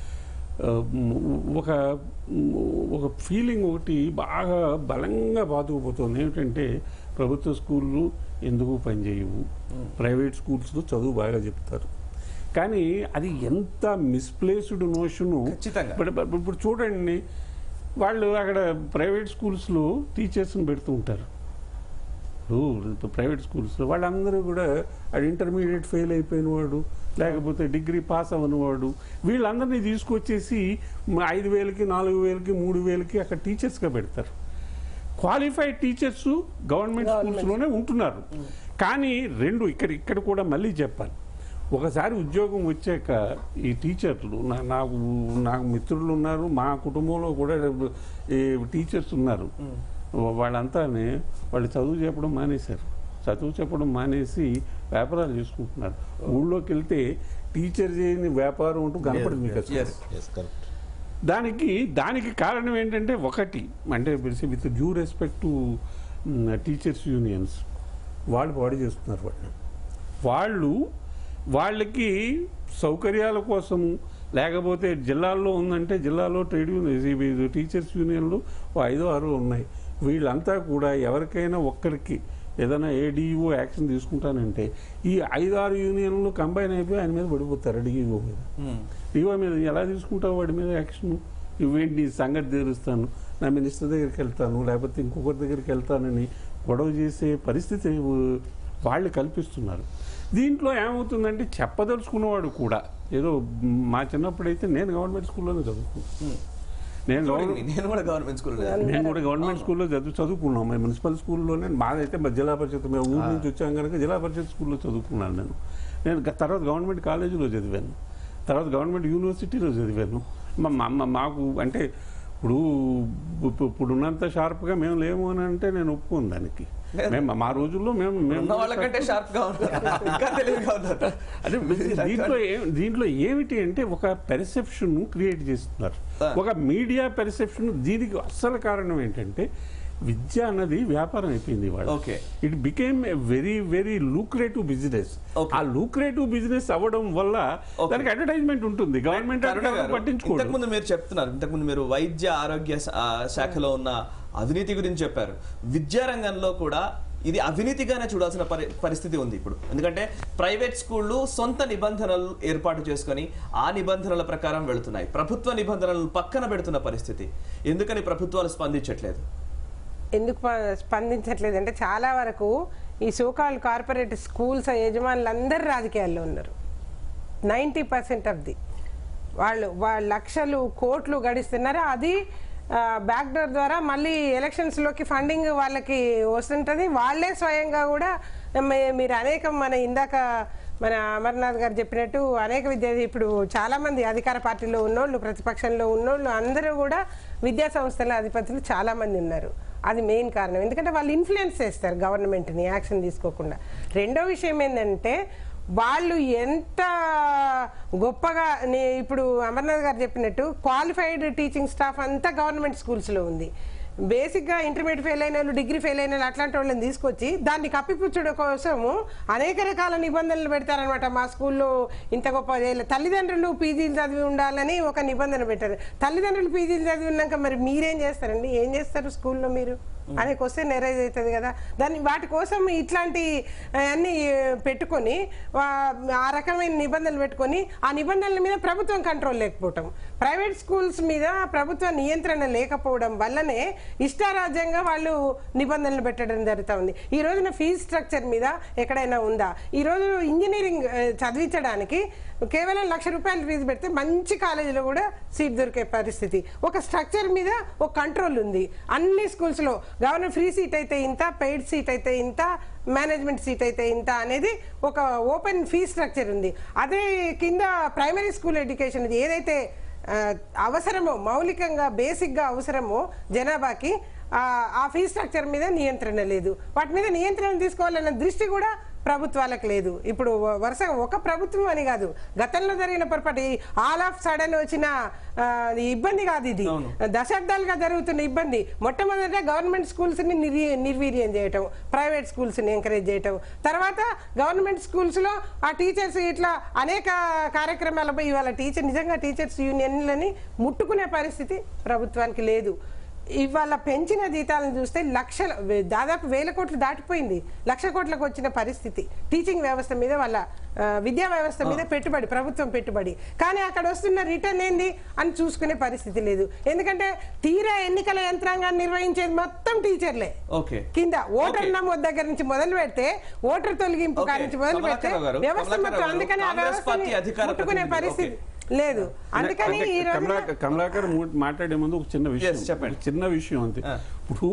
ఆ, ఒక ఒక ఫీలింగ్ ఒకటి బాగా బలంగా బాతుకుపోతుంది ఏమిటంటే ప్రభుత్వ స్కూళ్ళు ఎందుకు పనిచేయవు ప్రైవేట్ స్కూల్స్లో చదువు బాగా చెప్తారు కానీ అది ఎంత మిస్ప్లేస్డ్ నోషను ఖచ్చితంగా. ఇప్పుడు ఇప్పుడు- ఇప్పుడు చూడండి వాళ్ళు అక్కడ ప్రైవేట్ స్కూల్స్లో టీచర్స్ని పెడుతూ ఉంటారు ఇప్పుడు ప్రైవేట్ స్కూల్స్లో వాళ్ళందరూ కూడా అది ఇంటర్మీడియట్ ఫెయిల్ అయిపోయిన వాడు లేకపోతే డిగ్రీ పాస్ అవ్వని వాడు వీళ్ళందరినీ తీసుకొచ్చేసి మ- ఐదు వేలకి నాలుగు వేలకి మూడు వేలకి అక్కడ టీచర్స్గా పెడతారు క్వాలిఫైడ్ టీచర్స్ గవర్నమెంట్ స్కూల్స్లోనే ఉంటున్నారు కానీ రెండు ఇక్కడ ఇక్కడ కూడా మళ్ళీ చెప్పాలి ఒకసారి ఉద్యోగం వచ్చాక ఈ టీచర్లు నా- నాకు నాకు మిత్రులు ఉన్నారు మా కుటుంబంలో కూడా ఈ టీచర్స్ ఉన్నారు వాళ్ళంతానే వాళ్ళు చదువు చెప్పడం మానేశారు చదువు చెప్పడం మానేసి వ్యాపారాలు చేసుకుంటున్నారు ఊళ్ళోకి వెళ్తే టీచర్ చేయని వ్యాపారం అంటూ కనపడదు మీకు అసలు. ఎస్ ఎస్ కరెక్ట్ దానికి దానికి కారణం ఏంటంటే ఒకటి అంటే with due respect to teachers unions వాళ్ళు పాడు చేస్తున్నారు వాళ్ళు వాళ్ళు వాళ్ళకి సౌకర్యాల కోసము లేకపోతే జిల్లాల్లో ఉందంటే జిల్లాలో ట్రేడ్ యూనియన్ టీచర్స్ యూనియన్లు ఓ ఐదో ఆరో ఉన్నాయి వీళ్ళంతా కూడా ఎవరికైనా ఒక్కరికి ఏదైనా ఏడీఓ యాక్షన్ తీసుకుంటానంటే ఈ ఐదు ఆరు యూనియన్లు కంబైన్ అయిపోయి ఆయన మీద పడిపోతారు డిఈఓ మీద డిఓ మీద ఎలా తీసుకుంటావు వాడి మీద యాక్షన్ ఇవేంటి నీ సంగతి తీరుస్తాను నా మినిస్టర్ దగ్గరికి వెళ్తాను లేకపోతే ఇంకొకరి దగ్గరికి వెళ్తానని గొడవ చేసే పరిస్థితి ఉ- వాళ్ళు కల్పిస్తున్నారు దీంట్లో ఏమవుతుందంటే చెప్పదలుచుకున్నవాడు కూడా ఏదో మా చిన్నప్పుడైతే నేను గవర్నమెంట్ స్కూల్లోనే చదువుకున్నాను నేను గవర్నమెంట్ నేను కూడా గవర్నమెంట్ స్కూల్ నేను కూడా గవర్నమెంట్ స్కూల్లో చదువు చదువుకున్నాం మేము మున్సిపల్ స్కూల్లోనే మాదైతే మా జిల్లా పరిషత్ మేము ఊరు నుంచి వచ్చాం కనుక జిల్లా పరిషత్ స్కూల్లో చదువుకున్నాను నేను నేను గ- తర్వాత గవర్నమెంట్ కాలేజీలో చదివాను తర్వాత గవర్నమెంట్ యూనివర్సిటీలో చదివాను మా మా- మా- మాకు అంటే ఇప్పుడు ఇప్పుడు- ఇప్పుడు ఉన్నంత షార్ప్గా మేము లేము అని అంటే నేను ఒప్పుకోను దానికి మేము మా రోజుల్లో మేము ఉన్న మేము వాళ్ళకంటే షార్ప్ గా ఉన్నారు ఇంకా తెలివిగా ఉన్నారు అంటే దీంట్లో ఏం- దీంట్లో ఏమిటి అంటే ఒక పెర్సెప్షన్ క్రియేట్ చేస్తున్నారు ఒక మీడియా పెర్సెప్షన్ దీనికి అసలు కారణం ఏంటంటే విద్య అన్నది వ్యాపారం అయిపోయింది వాళ్ళు Okay. It became a very very lucrative business Okay. ఆ లూక్రేటివ్ బిజినెస్ అవ్వడం వల్ల Okay. దానికి అడ్వర్టైజ్మెంట్ ఉంటుంది గవర్నమెంట్ కరుణ గారు, పట్టించుకోదు ఇంతకుముందు మీరు చెప్తున్నారు ఇంతకుముందు మీరు వైద్య ఆరోగ్య శ- ఆ, శాఖలో ఉన్న అవినీతి గురించి చెప్పారు విద్యారంగంలో కూడా ఇది అవినీతిగానే చూడాల్సిన పరి పరిస్థితి ఉంది ఇప్పుడు ఎందుకంటే ప్రైవేట్ స్కూళ్ళు సొంత నిబంధనలు ఏర్పాటు చేసుకొని ఆ నిబంధనల ప్రకారం వెళుతున్నాయి ప్రభుత్వ నిబంధనలను పక్కన పెడుతున్న పరిస్థితి ఎందుకని ప్రభుత్వాలు స్పందించట్లేదు ఎందుకు ప- స్పందించట్లేదు అంటే చాలా వరకు ఈ సోకాల్ కార్పొరేట్ స్కూల్స్ యజమానులు అందరు రాజకీయాల్లో ఉన్నారు నైంటీ పర్సెంట్ ఆఫ్ ది వాళ్ళు వాళ్ళ లక్షలు కోట్లు గడిస్తున్నారు అది బ్యాక్ డోర్ ద్వారా మళ్ళీ ఎలక్షన్స్లోకి ఫండింగ్ వాళ్ళకి వస్తుంటుంది వాళ్ళే స్వయంగా కూడా మే- మీరు అనేక మన ఇందాక మన అమర్నాథ్ గారు చెప్పినట్టు అనేక విద్య ఇప్పుడు చాలా మంది అధికార పార్టీలో ఉన్నోళ్ళు ప్రతిపక్షంలో ఉన్నోళ్ళు అందరూ కూడా విద్యా సంస్థల అధిపతులు చాలా మంది ఉన్నారు అది మెయిన్ కారణం ఎందుకంటే వాళ్ళు ఇన్ఫ్లుయెన్స్ చేస్తారు గవర్నమెంట్ని యాక్షన్ తీసుకోకుండా రెండో విషయం ఏంటంటే వాళ్ళు ఎంత గొప్పగా నే- ఇప్పుడు అమర్నాథ్ గారు చెప్పినట్టు క్వాలిఫైడ్ టీచింగ్ స్టాఫ్ అంతా గవర్నమెంట్ స్కూల్స్లో ఉంది బేసిక్గా ఇంటర్మీడియట్ ఫెయిల్ అయిన వాళ్ళు డిగ్రీ ఫెయిల్ అయిన వాళ్ళు అట్లాంటి వాళ్ళని తీసుకొచ్చి దాన్ని కప్పిపుచ్చడం కోసము అనేక రకాల నిబంధనలు పెడతారనమాట మా స్కూల్లో ఇంత గొప్ప చేయలే- తల్లిదండ్రులు పీజీలు చదివి ఉండాలని ఒక నిబంధన పెట్టారు తల్లిదండ్రులు పీజీలు చదివి ఉన్నాక మరి మీరేం చేస్తారండి ఏం చేస్తారు స్కూల్లో మీరు అనే క్వశ్చన్ ఎరైజ్ అవుతుంది కదా దాన్ని వాటి కోసం ఇట్లాంటి అన్ని పెట్టుకొని వా- ఆ రకమైన నిబంధనలు పెట్టుకొని ఆ నిబంధనల మీద ప్రభుత్వం కంట్రోల్ లేకపోవటం ప్రైవేట్ స్కూల్స్ మీద ప్రభుత్వ నియంత్రణ లేకపోవడం వల్లనే ఇష్టారాజ్యంగా వాళ్ళు నిబంధనలు పెట్టడం జరుగుతూ ఉంది ఈ రోజున ఫీజు స్ట్రక్చర్ మీద ఎక్కడైనా ఉందా ఈ రోజు ఇంజనీరింగ్ ఆ, చదివించడానికి కేవలం లక్ష రూపాయలు ఫీజు పెడితే మంచి కాలేజీలో కూడా సీట్ దొరికే పరిస్థితి ఒక స్ట్రక్చర్ మీద ఒక కంట్రోల్ ఉంది అన్ని స్కూల్స్లో గవర్నమెంట్ ఫ్రీ సీట్ అయితే ఇంత పెయిడ్ సీట్ అయితే ఇంత మేనేజ్మెంట్ సీట్ అయితే ఇంత అనేది ఒక ఓపెన్ ఫీ స్ట్రక్చర్ ఉంది అదే కింద ప్రైమరీ స్కూల్ ఎడ్యుకేషన్ ఇది ఏదైతే ఆ, అవసరమో మౌలికంగా బేసిక్గా అవసరమో జనాభాకి ఆ, ఆ ఫీ స్ట్రక్చర్ మీద నియంత్రణ లేదు వాటి మీద నియంత్రణ తీసుకోవాలన్న దృష్టి కూడా ప్రభుత్వాలకు లేదు ఇప్పుడు వ- వరుసగా ఒక ప్రభుత్వం అని కాదు గతంలో జరిగిన పొరపాటు ఆల్ ఆఫ్ సడన్ వచ్చిన ఆ, ఇబ్బంది కాదు ఇది అవును. దశాబ్దాలుగా జరుగుతున్న ఇబ్బంది మొట్టమొదట గవర్నమెంట్ స్కూల్స్ ని నిర్వీ- నిర్వీర్యం చేయటం ప్రైవేట్ స్కూల్స్ ని ఎంకరేజ్ చేయటం తర్వాత గవర్నమెంట్ స్కూల్స్ లో ఆ టీచర్స్ ఇట్లా అనేక కార్యక్రమాలపై ఇవాళ టీచర్ నిజంగా టీచర్స్ యూనియన్లని ముట్టుకునే పరిస్థితి ప్రభుత్వానికి లేదు ఇవాళ పెంచిన జీతాలను చూస్తే లక్షల దాదాపు వేల కోట్లు దాటిపోయింది లక్ష కోట్లకు వచ్చిన పరిస్థితి టీచింగ్ వ్యవస్థ మీద వాళ్ళ ఆ, విద్యా వ్యవస్థ మీద పెట్టుబడి ప్రభుత్వం పెట్టుబడి కానీ అక్కడ వస్తున్న రిటర్న్ ఏంది అని చూసుకునే పరిస్థితి లేదు ఎందుకంటే తీరా ఎన్నికల యంత్రాంగాన్ని నిర్వహించేది మొత్తం టీచర్లే ఓకే కింద ఓటర్ Okay. నమోదు దగ్గర నుంచి మొదలు పెడితే ఓటర్ తొలగింపు Okay. కాడి నుంచి మొదలు పెడితే కమలాకర్ గారు, వ్యవస్థ కమలాకర్ మొత్తం గారు, అందుకని ఆ కాంగ్రెస్ వ్యవస్థని పార్టీ అధికార ముట్టుకునే ప్రతినిధి. పరిస్థితి లేదు అందుకని అంటే ఈ రోజున కమలాకర్ కమలాకర్ ము- మాట్లాడే ముందు ఒక చిన్న విషయం Yes, చెప్పండి. ఒక చిన్న విషయం అంతే ఆ. ఇప్పుడు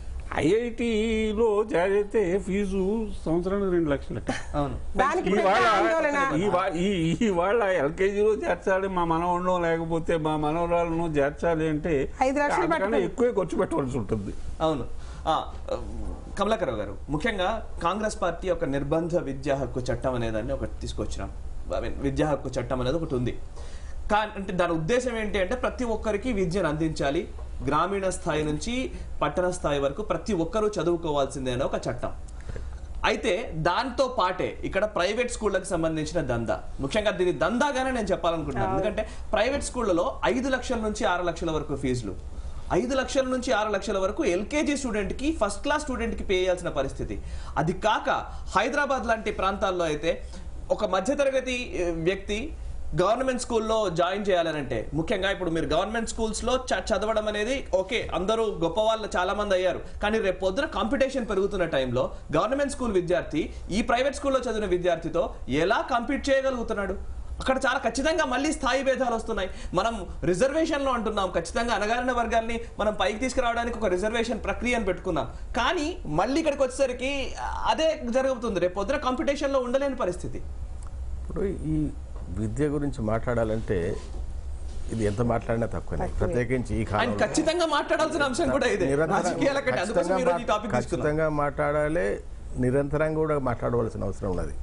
ఐఐటిలో జాయిన్ అయితే ఫీజు సంవత్సరానికి రెండు లక్షలట అవును దానికి ఈ పెద్ద వాళ్ళ ఆందోళన ఈ వా- ఈ ఈ వాళ్ళ ఎల్కేజీలో చేర్చాలి మా మనవడినో లేకపోతే మా మనవరాలను చేర్చాలి అంటే ఐదు లక్షలు అంతకన్నా పట్టుకొని. ఎక్కువే ఖర్చు పెట్టవలసి ఉంటుంది అవును ఆ, కమలాకర్ గారు ముఖ్యంగా కాంగ్రెస్ పార్టీ ఒక నిర్బంధ విద్యా హక్కు చట్టం అనేదాన్ని ఒకటి తీసుకొచ్చినాం I mean, విద్యా హక్కు చట్టం అనేది ఒకటి ఉంది కా అంటే దాని ఉద్దేశం ఏంటి అంటే ప్రతి ఒక్కరికి విద్యను అందించాలి గ్రామీణ స్థాయి నుంచి పట్టణ స్థాయి వరకు ప్రతి ఒక్కరూ చదువుకోవాల్సిందే అనే ఒక చట్టం అయితే దాంతో పాటే ఇక్కడ ప్రైవేట్ స్కూళ్ళకి సంబంధించిన దందా ముఖ్యంగా దీని దందాగానే నేను చెప్పాలనుకుంటున్నాను ఎందుకంటే ప్రైవేట్ స్కూళ్ళలో ఐదు లక్షల నుంచి ఆరు లక్షల వరకు ఫీజులు ఐదు లక్షల నుంచి ఆరు లక్షల వరకు ఎల్కేజీ స్టూడెంట్ కి ఫస్ట్ క్లాస్ స్టూడెంట్ కి పే చేయాల్సిన పరిస్థితి అది కాక హైదరాబాద్ లాంటి ప్రాంతాల్లో అయితే ఒక మధ్యతరగతి ఏ, వ్యక్తి గవర్నమెంట్ స్కూల్లో జాయిన్ చేయాలనంటే ముఖ్యంగా ఇప్పుడు మీరు గవర్నమెంట్ స్కూల్స్ లో చ- చదవడం అనేది ఓకే అందరూ గొప్ప వాళ్ళు చాలా మంది అయ్యారు కానీ రేపు పొద్దున కాంపిటీషన్ పెరుగుతున్న టైంలో గవర్నమెంట్ స్కూల్ విద్యార్థి ఈ ప్రైవేట్ స్కూల్లో చదివిన విద్యార్థితో ఎలా కంపీట్ చేయగలుగుతున్నాడు అక్కడ చాలా ఖచ్చితంగా మళ్ళీ స్థాయి భేదాలు వస్తున్నాయి మనం రిజర్వేషన్ లో అంటున్నాం ఖచ్చితంగా అనగారిన వర్గాల్ని మనం పైకి తీసుకురావడానికి ఒక రిజర్వేషన్ ప్రక్రియను పెట్టుకున్నాం కానీ మళ్ళీ ఇక్కడికి వచ్చేసరికి అదే జరుగుతుంది రేపు పొద్దున కాంపిటీషన్ లో ఉండలేని పరిస్థితి ఇప్పుడు ఈ విద్య గురించి మాట్లాడాలంటే ఇది ఎంత మాట్లాడినా తక్కువనే ప్రత్యేకించి ఈ ఆయన కాలంలో ఖచ్చితంగా మాట్లాడాల్సిన అంశం కూడా ఇదే నిరంతరం- రాజకీయాల కంటే అందుకోసం ఖచ్చితంగా మీరు ఈ మా- టాపిక్ తీసుకున్నారు ఖచ్చితంగా మాట్లాడాలి నిరంతరంగా కూడా మాట్లాడవలసిన అవసరం ఉన్నది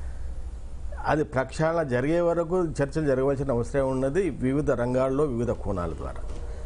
అది ప్రక్షాళన జరిగే వరకు చర్చలు జరగవలసిన అవసరం ఉన్నది వివిధ రంగాల్లో వివిధ కోణాల ద్వారా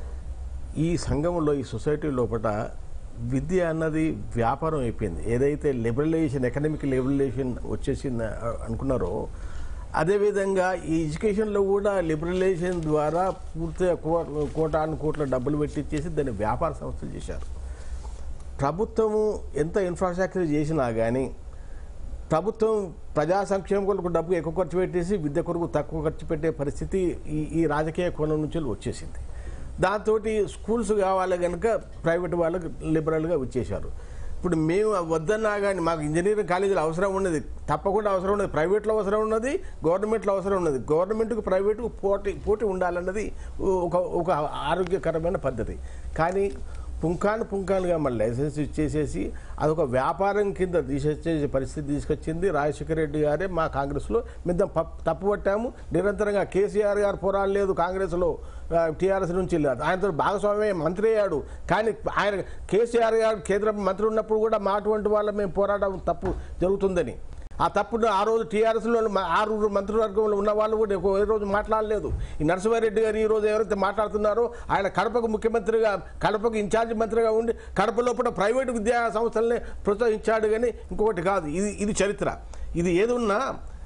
ఈ సంఘంలో ఈ సొసైటీ లోపల విద్య అన్నది వ్యాపారం అయిపోయింది ఏదైతే లిబరలైజేషన్ ఎకనామిక్ లిబరలైజేషన్ వచ్చేసింది అ- అనుకున్నారో అదేవిధంగా ఈ ఎడ్యుకేషన్లో కూడా లిబరలైజేషన్ ద్వారా పూర్తిగా కో- కోటాను కోట్ల డబ్బులు పెట్టించేసి దాన్ని వ్యాపార సంస్థలు చేశారు ప్రభుత్వము ఎంత ఇన్ఫ్రాస్ట్రక్చర్ చేసినా కానీ ప్రభుత్వం ప్రజా సంక్షేమం కొరకు డబ్బు ఎక్కువ ఖర్చు పెట్టేసి విద్య కొరకు తక్కువ ఖర్చు పెట్టే పరిస్థితి ఈ ఈ రాజకీయ కోణం నుంచి వచ్చేసింది దాంతో స్కూల్స్ కావాలి కనుక ప్రైవేట్ వాళ్ళకి లిబరల్గా వచ్చేసారు ఇప్పుడు మేము వద్దన్నా కానీ మాకు ఇంజనీరింగ్ కాలేజీలు అవసరం ఉన్నది తప్పకుండా అవసరం ఉన్నది ప్రైవేట్లో అవసరం ఉన్నది గవర్నమెంట్లో అవసరం ఉన్నది గవర్నమెంట్కు ప్రైవేటుకు పోటీ పోటీ ఉండాలన్నది ఒక ఒక ఆరోగ్యకరమైన పద్ధతి కానీ పుంకాను పుంకాలుగా మళ్ళీ లైసెన్స్ ఇచ్చేసేసి అదొక వ్యాపారం కింద తీసేసే పరిస్థితి తీసుకొచ్చింది రాజశేఖర రెడ్డి గారే మా కాంగ్రెస్లో మీద తప్పు పట్టాము నిరంతరంగా కేసీఆర్ గారు పోరాడలేదు కాంగ్రెస్లో టీఆర్ఎస్ నుంచి లేదు ఆయనతో భాగస్వామ్య మంత్రి అయ్యాడు కానీ ఆయన కేసీఆర్ గారు కేంద్ర మంత్రి ఉన్నప్పుడు కూడా మా అటువంటి వాళ్ళ మేము పోరాటం తప్పు జరుగుతుందని ఆ తప్పుడు ఆ రోజు టీఆర్ఎస్లో ఆరుగురు మంత్రివర్గంలో ఉన్న వాళ్ళు కూడా ఎక్కువ ఏ రోజు మాట్లాడలేదు ఈ నరసింహారెడ్డి గారు ఈ రోజు ఎవరైతే మాట్లాడుతున్నారో ఆయన కడపకు ముఖ్యమంత్రిగా కడపకు ఇన్ఛార్జ్ మంత్రిగా ఉండి కడప లోపల ప్రైవేటు విద్యా సంస్థలనే ప్రోత్సహించాడు కానీ ఇంకొకటి కాదు ఇది ఇది చరిత్ర ఇది ఏది ఉన్నా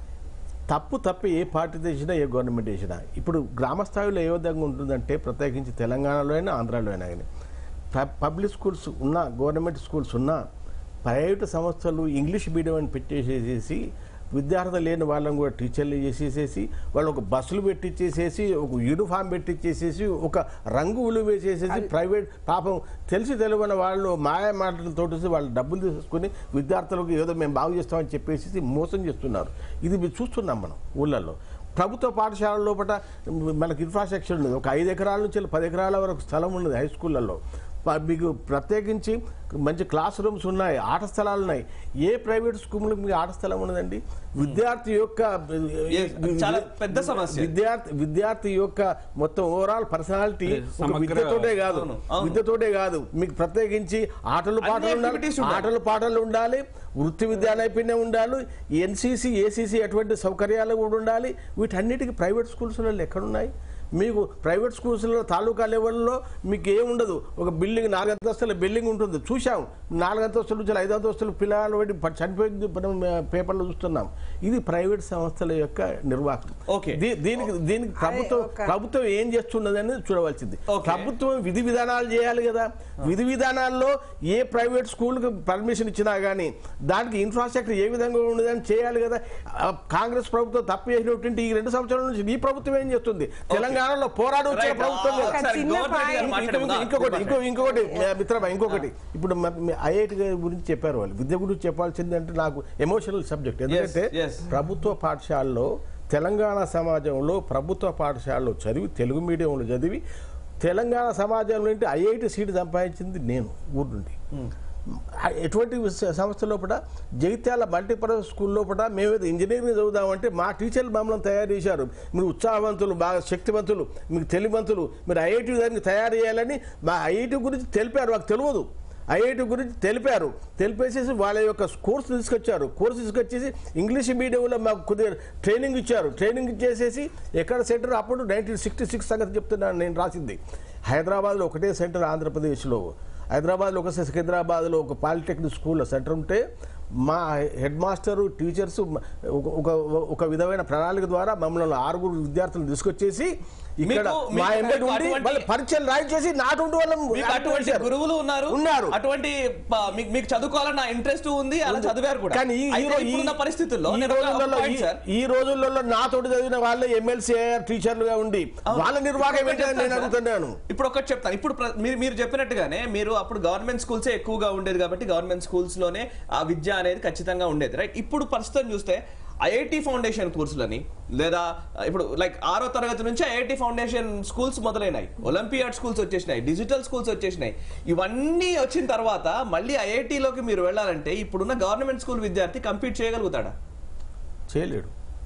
తప్పు తప్పు ఏ పార్టీ చేసినా ఏ గవర్నమెంట్ చేసినా ఇప్పుడు గ్రామ స్థాయిలో ఏ విధంగా ఉంటుందంటే ప్రత్యేకించి తెలంగాణలో అయినా ఆంధ్రాలో అయినా కానీ ప- పబ్లిక్ స్కూల్స్ ఉన్నా గవర్నమెంట్ స్కూల్స్ ఉన్నా ప్రైవేటు సంస్థలు ఇంగ్లీష్ మీడియం అని పెట్టేసేసి విద్యార్థులు లేని వాళ్ళని కూడా టీచర్లు చేసేసేసి వాళ్ళు ఒక బస్సులు పెట్టించేసేసి ఒక యూనిఫామ్ పెట్టించేసేసి ఒక రంగు ఉలు వేసేసేసి ప్రైవేట్ పాపం తెలిసి తెలియని వాళ్ళు మాయా మాటలతో వాళ్ళు డబ్బులు తీసుకుని విద్యార్థులకు ఏదో మేము బాగు చేస్తామని చెప్పేసి మోసం చేస్తున్నారు ఇది మీరు చూస్తున్నాం మనం ఊళ్ళల్లో ప్రభుత్వ పాఠశాల లోపల మనకి ఇన్ఫ్రాస్ట్రక్చర్ ఉన్నది ఒక ఐదు ఎకరాల నుంచి పది ఎకరాల వరకు స్థలం ఉన్నది హై స్కూళ్ళల్లో ప- మీకు ప్రత్యేకించి మంచి క్లాస్ రూమ్స్ ఉన్నాయి ఆట స్థలాలు ఉన్నాయి ఏ ప్రైవేట్ స్కూల్కి మీకు ఆట స్థలం ఉన్నదండి విద్యార్థి యొక్క Yes, చాలా పెద్ద సమస్య. విద్యార్థి విద్యార్థి యొక్క మొత్తం ఓవరాల్ పర్సనాలిటీ ఒక సమగ్ర- విద్యతోటే కాదు అవును, అవును. విద్యతోటే కాదు మీకు ప్రత్యేకించి ఆటలు అన్ని పాటలు ఉండాలి activities ఉండాలి. ఆటలు పాటలు ఉండాలి వృత్తి విద్యా నైపుణ్యం ఉండాలి ఎన్సీసీ ఏసీసీ అటువంటి సౌకర్యాలు కూడా ఉండాలి వీటన్నిటికీ ప్రైవేట్ స్కూల్స్లో ఎక్కడున్నాయి మీకు ప్రైవేట్ స్కూల్స్లో తాలూకా లెవెల్లో మీకు ఏముండదు ఒక బిల్డింగ్ నాలుగు అంతస్తుల బిల్డింగ్ ఉంటుంది చూసాం నాలుగు అంతస్తుల నుంచి ఐదు అంతస్తుల పిల్లలు పెట్టి ప- చనిపోయింది మనం ఆ, పేపర్లో చూస్తున్నాం ఇది ప్రైవేట్ సంస్థల యొక్క నిర్వాహకం Okay. దీ- దీనికి దీనికి ప్రభుత్వం ఒక- ప్రభుత్వం ఏం చేస్తున్నది అనేది చూడవలసింది Okay. ప్రభుత్వం విధి విధానాలు చేయాలి కదా విధి విధానాల్లో ఏ ప్రైవేట్ స్కూల్కి పర్మిషన్ ఇచ్చినా కానీ దానికి ఇన్ఫ్రాస్ట్రక్చర్ ఏ విధంగా ఉండదని చేయాలి కదా ఆ, కాంగ్రెస్ ప్రభుత్వం తప్పు చేసినటువంటి ఈ రెండు సంవత్సరాల నుంచి ఈ ప్రభుత్వం ఏం చేస్తుంది తెలంగాణలో పోరాడి వచ్చిన Right. ప్రభుత్వం కదా. ఒక ఒకసారి చిన్న గవర్నమెంట్ గారు point. మాట్లాడేదా? ఇంకొకటి ఇంకో ఇంకొకటి మిత్రమా ఇంకొకటి ఇప్పుడు ఐఐటి గురించి చెప్పారు వాళ్ళు విద్య గురించి చెప్పాల్సింది అంటే నాకు ఎమోషనల్ సబ్జెక్ట్ ఎందుకంటే yes. ప్రభుత్వ పాఠశాలలో తెలంగాణ సమాజంలో ప్రభుత్వ పాఠశాలలో చదివి తెలుగు మీడియంలో చదివి తెలంగాణ సమాజంలో నుండి ఐఐటి సీటు సంపాదించింది నేను ఊరు నుండి ఆ ఎటువంటి విస- సంస్థ లోపల జగిత్యాల మల్టీపర్పస్ స్కూల్ లోపల మేము ఏదో ఇంజనీరింగ్ చదువుదామంటే మా టీచర్లు మమ్మల్ని తయారు చేశారు మీరు ఉత్సాహవంతులు బాగా శక్తివంతులు మీకు తెలివంతులు మీరు ఐఐటి దానికి తయారు చేయాలని మా ఐఐటి గురించి తెలిపారు మాకు తెలియదు ఐఐటి గురించి తెలిపారు తెలిపేసేసి వాళ్ళ యొక్క కోర్సు తీసుకొచ్చారు కోర్సు తీసుకొచ్చేసి ఇంగ్లీష్ మీడియంలో మాకు కొద్దిగా ట్రైనింగ్ ఇచ్చారు ట్రైనింగ్ ఇచ్చేసేసి ఎక్కడ సెంటర్ అప్పుడు నైన్టీన్ సిక్స్టీ సిక్స్ సంగతి చెప్తున్నాను నేను రాసింది హైదరాబాద్లో ఒకటే సెంటర్ ఆంధ్రప్రదేశ్లో హైదరాబాద్లో ఒక సికింద్రాబాద్లో ఒక పాలిటెక్నిక్ స్కూల్లో సెంటర్ ఉంటే మా హెడ్ మాస్టరు టీచర్స్ ఒక- ఒక ఒక విధమైన ప్రణాళిక ద్వారా మమ్మల్ని ఆరుగురు విద్యార్థులు తీసుకొచ్చేసి ఇక్కడ మీకు- మా మీకు ఎంబెడ్ ఉండి అటువంటి- వాళ్ళ పరీక్షలు రాయించేసి నాటుండి వాళ్ళం మీకు అటువంటి చేశారు. గురువులు ఉన్నారు ఉన్నారు అటువంటి ప- మీకు మీకు చదువుకోవాలన్న ఇంట్రెస్ట్ ఉంది అలా చదివారు కూడా కానీ ఈ- ఈ అయితే రో- ఈ- ఇప్పుడున్న పరిస్థితుల్లో ఈ నేను ఒక- ఒక రోజులలో point, ఈ- sir. ఈ రోజులలో నాతోటి చదివిన వాళ్ళే ఎమ్మెల్సీ అయ్యారు టీచర్లుగా ఉండి వాళ్ళ నిర్వాహకం ఇప్పుడు ఏంటని నేను చెప్తాను, అడుగుతున్నాను సార్. ఇప్పుడు ఒకటి చెప్తాను ఇప్పుడు ప్ర- మీరు మీరు చెప్పినట్టుగానే మీరు అప్పుడు గవర్నమెంట్ స్కూల్సే ఎక్కువగా ఉండేది కాబట్టి గవర్నమెంట్ స్కూల్స్ లోనే ఆ విద్య అనేది ఖచ్చితంగా ఉండేది రైట్ ఇప్పుడు ప్రస్తుతం చూస్తే ఐఐటి ఫౌండేషన్ కోర్సులని లేదా ఇప్పుడు లైక్ ఆరో తరగతి నుంచి ఐఐటి ఫౌండేషన్ స్కూల్స్ మొదలైనాయి ఒలింపియాడ్ స్కూల్స్ వచ్చేసినాయి డిజిటల్ స్కూల్స్ వచ్చేసినాయి ఇవన్నీ వచ్చిన తర్వాత మళ్ళీ ఐఐటిలోకి మీరు వెళ్ళాలంటే ఇప్పుడున్న గవర్నమెంట్ స్కూల్ విద్యార్థి కంపీట్ చేయగలుగుతాడా చేయలేడు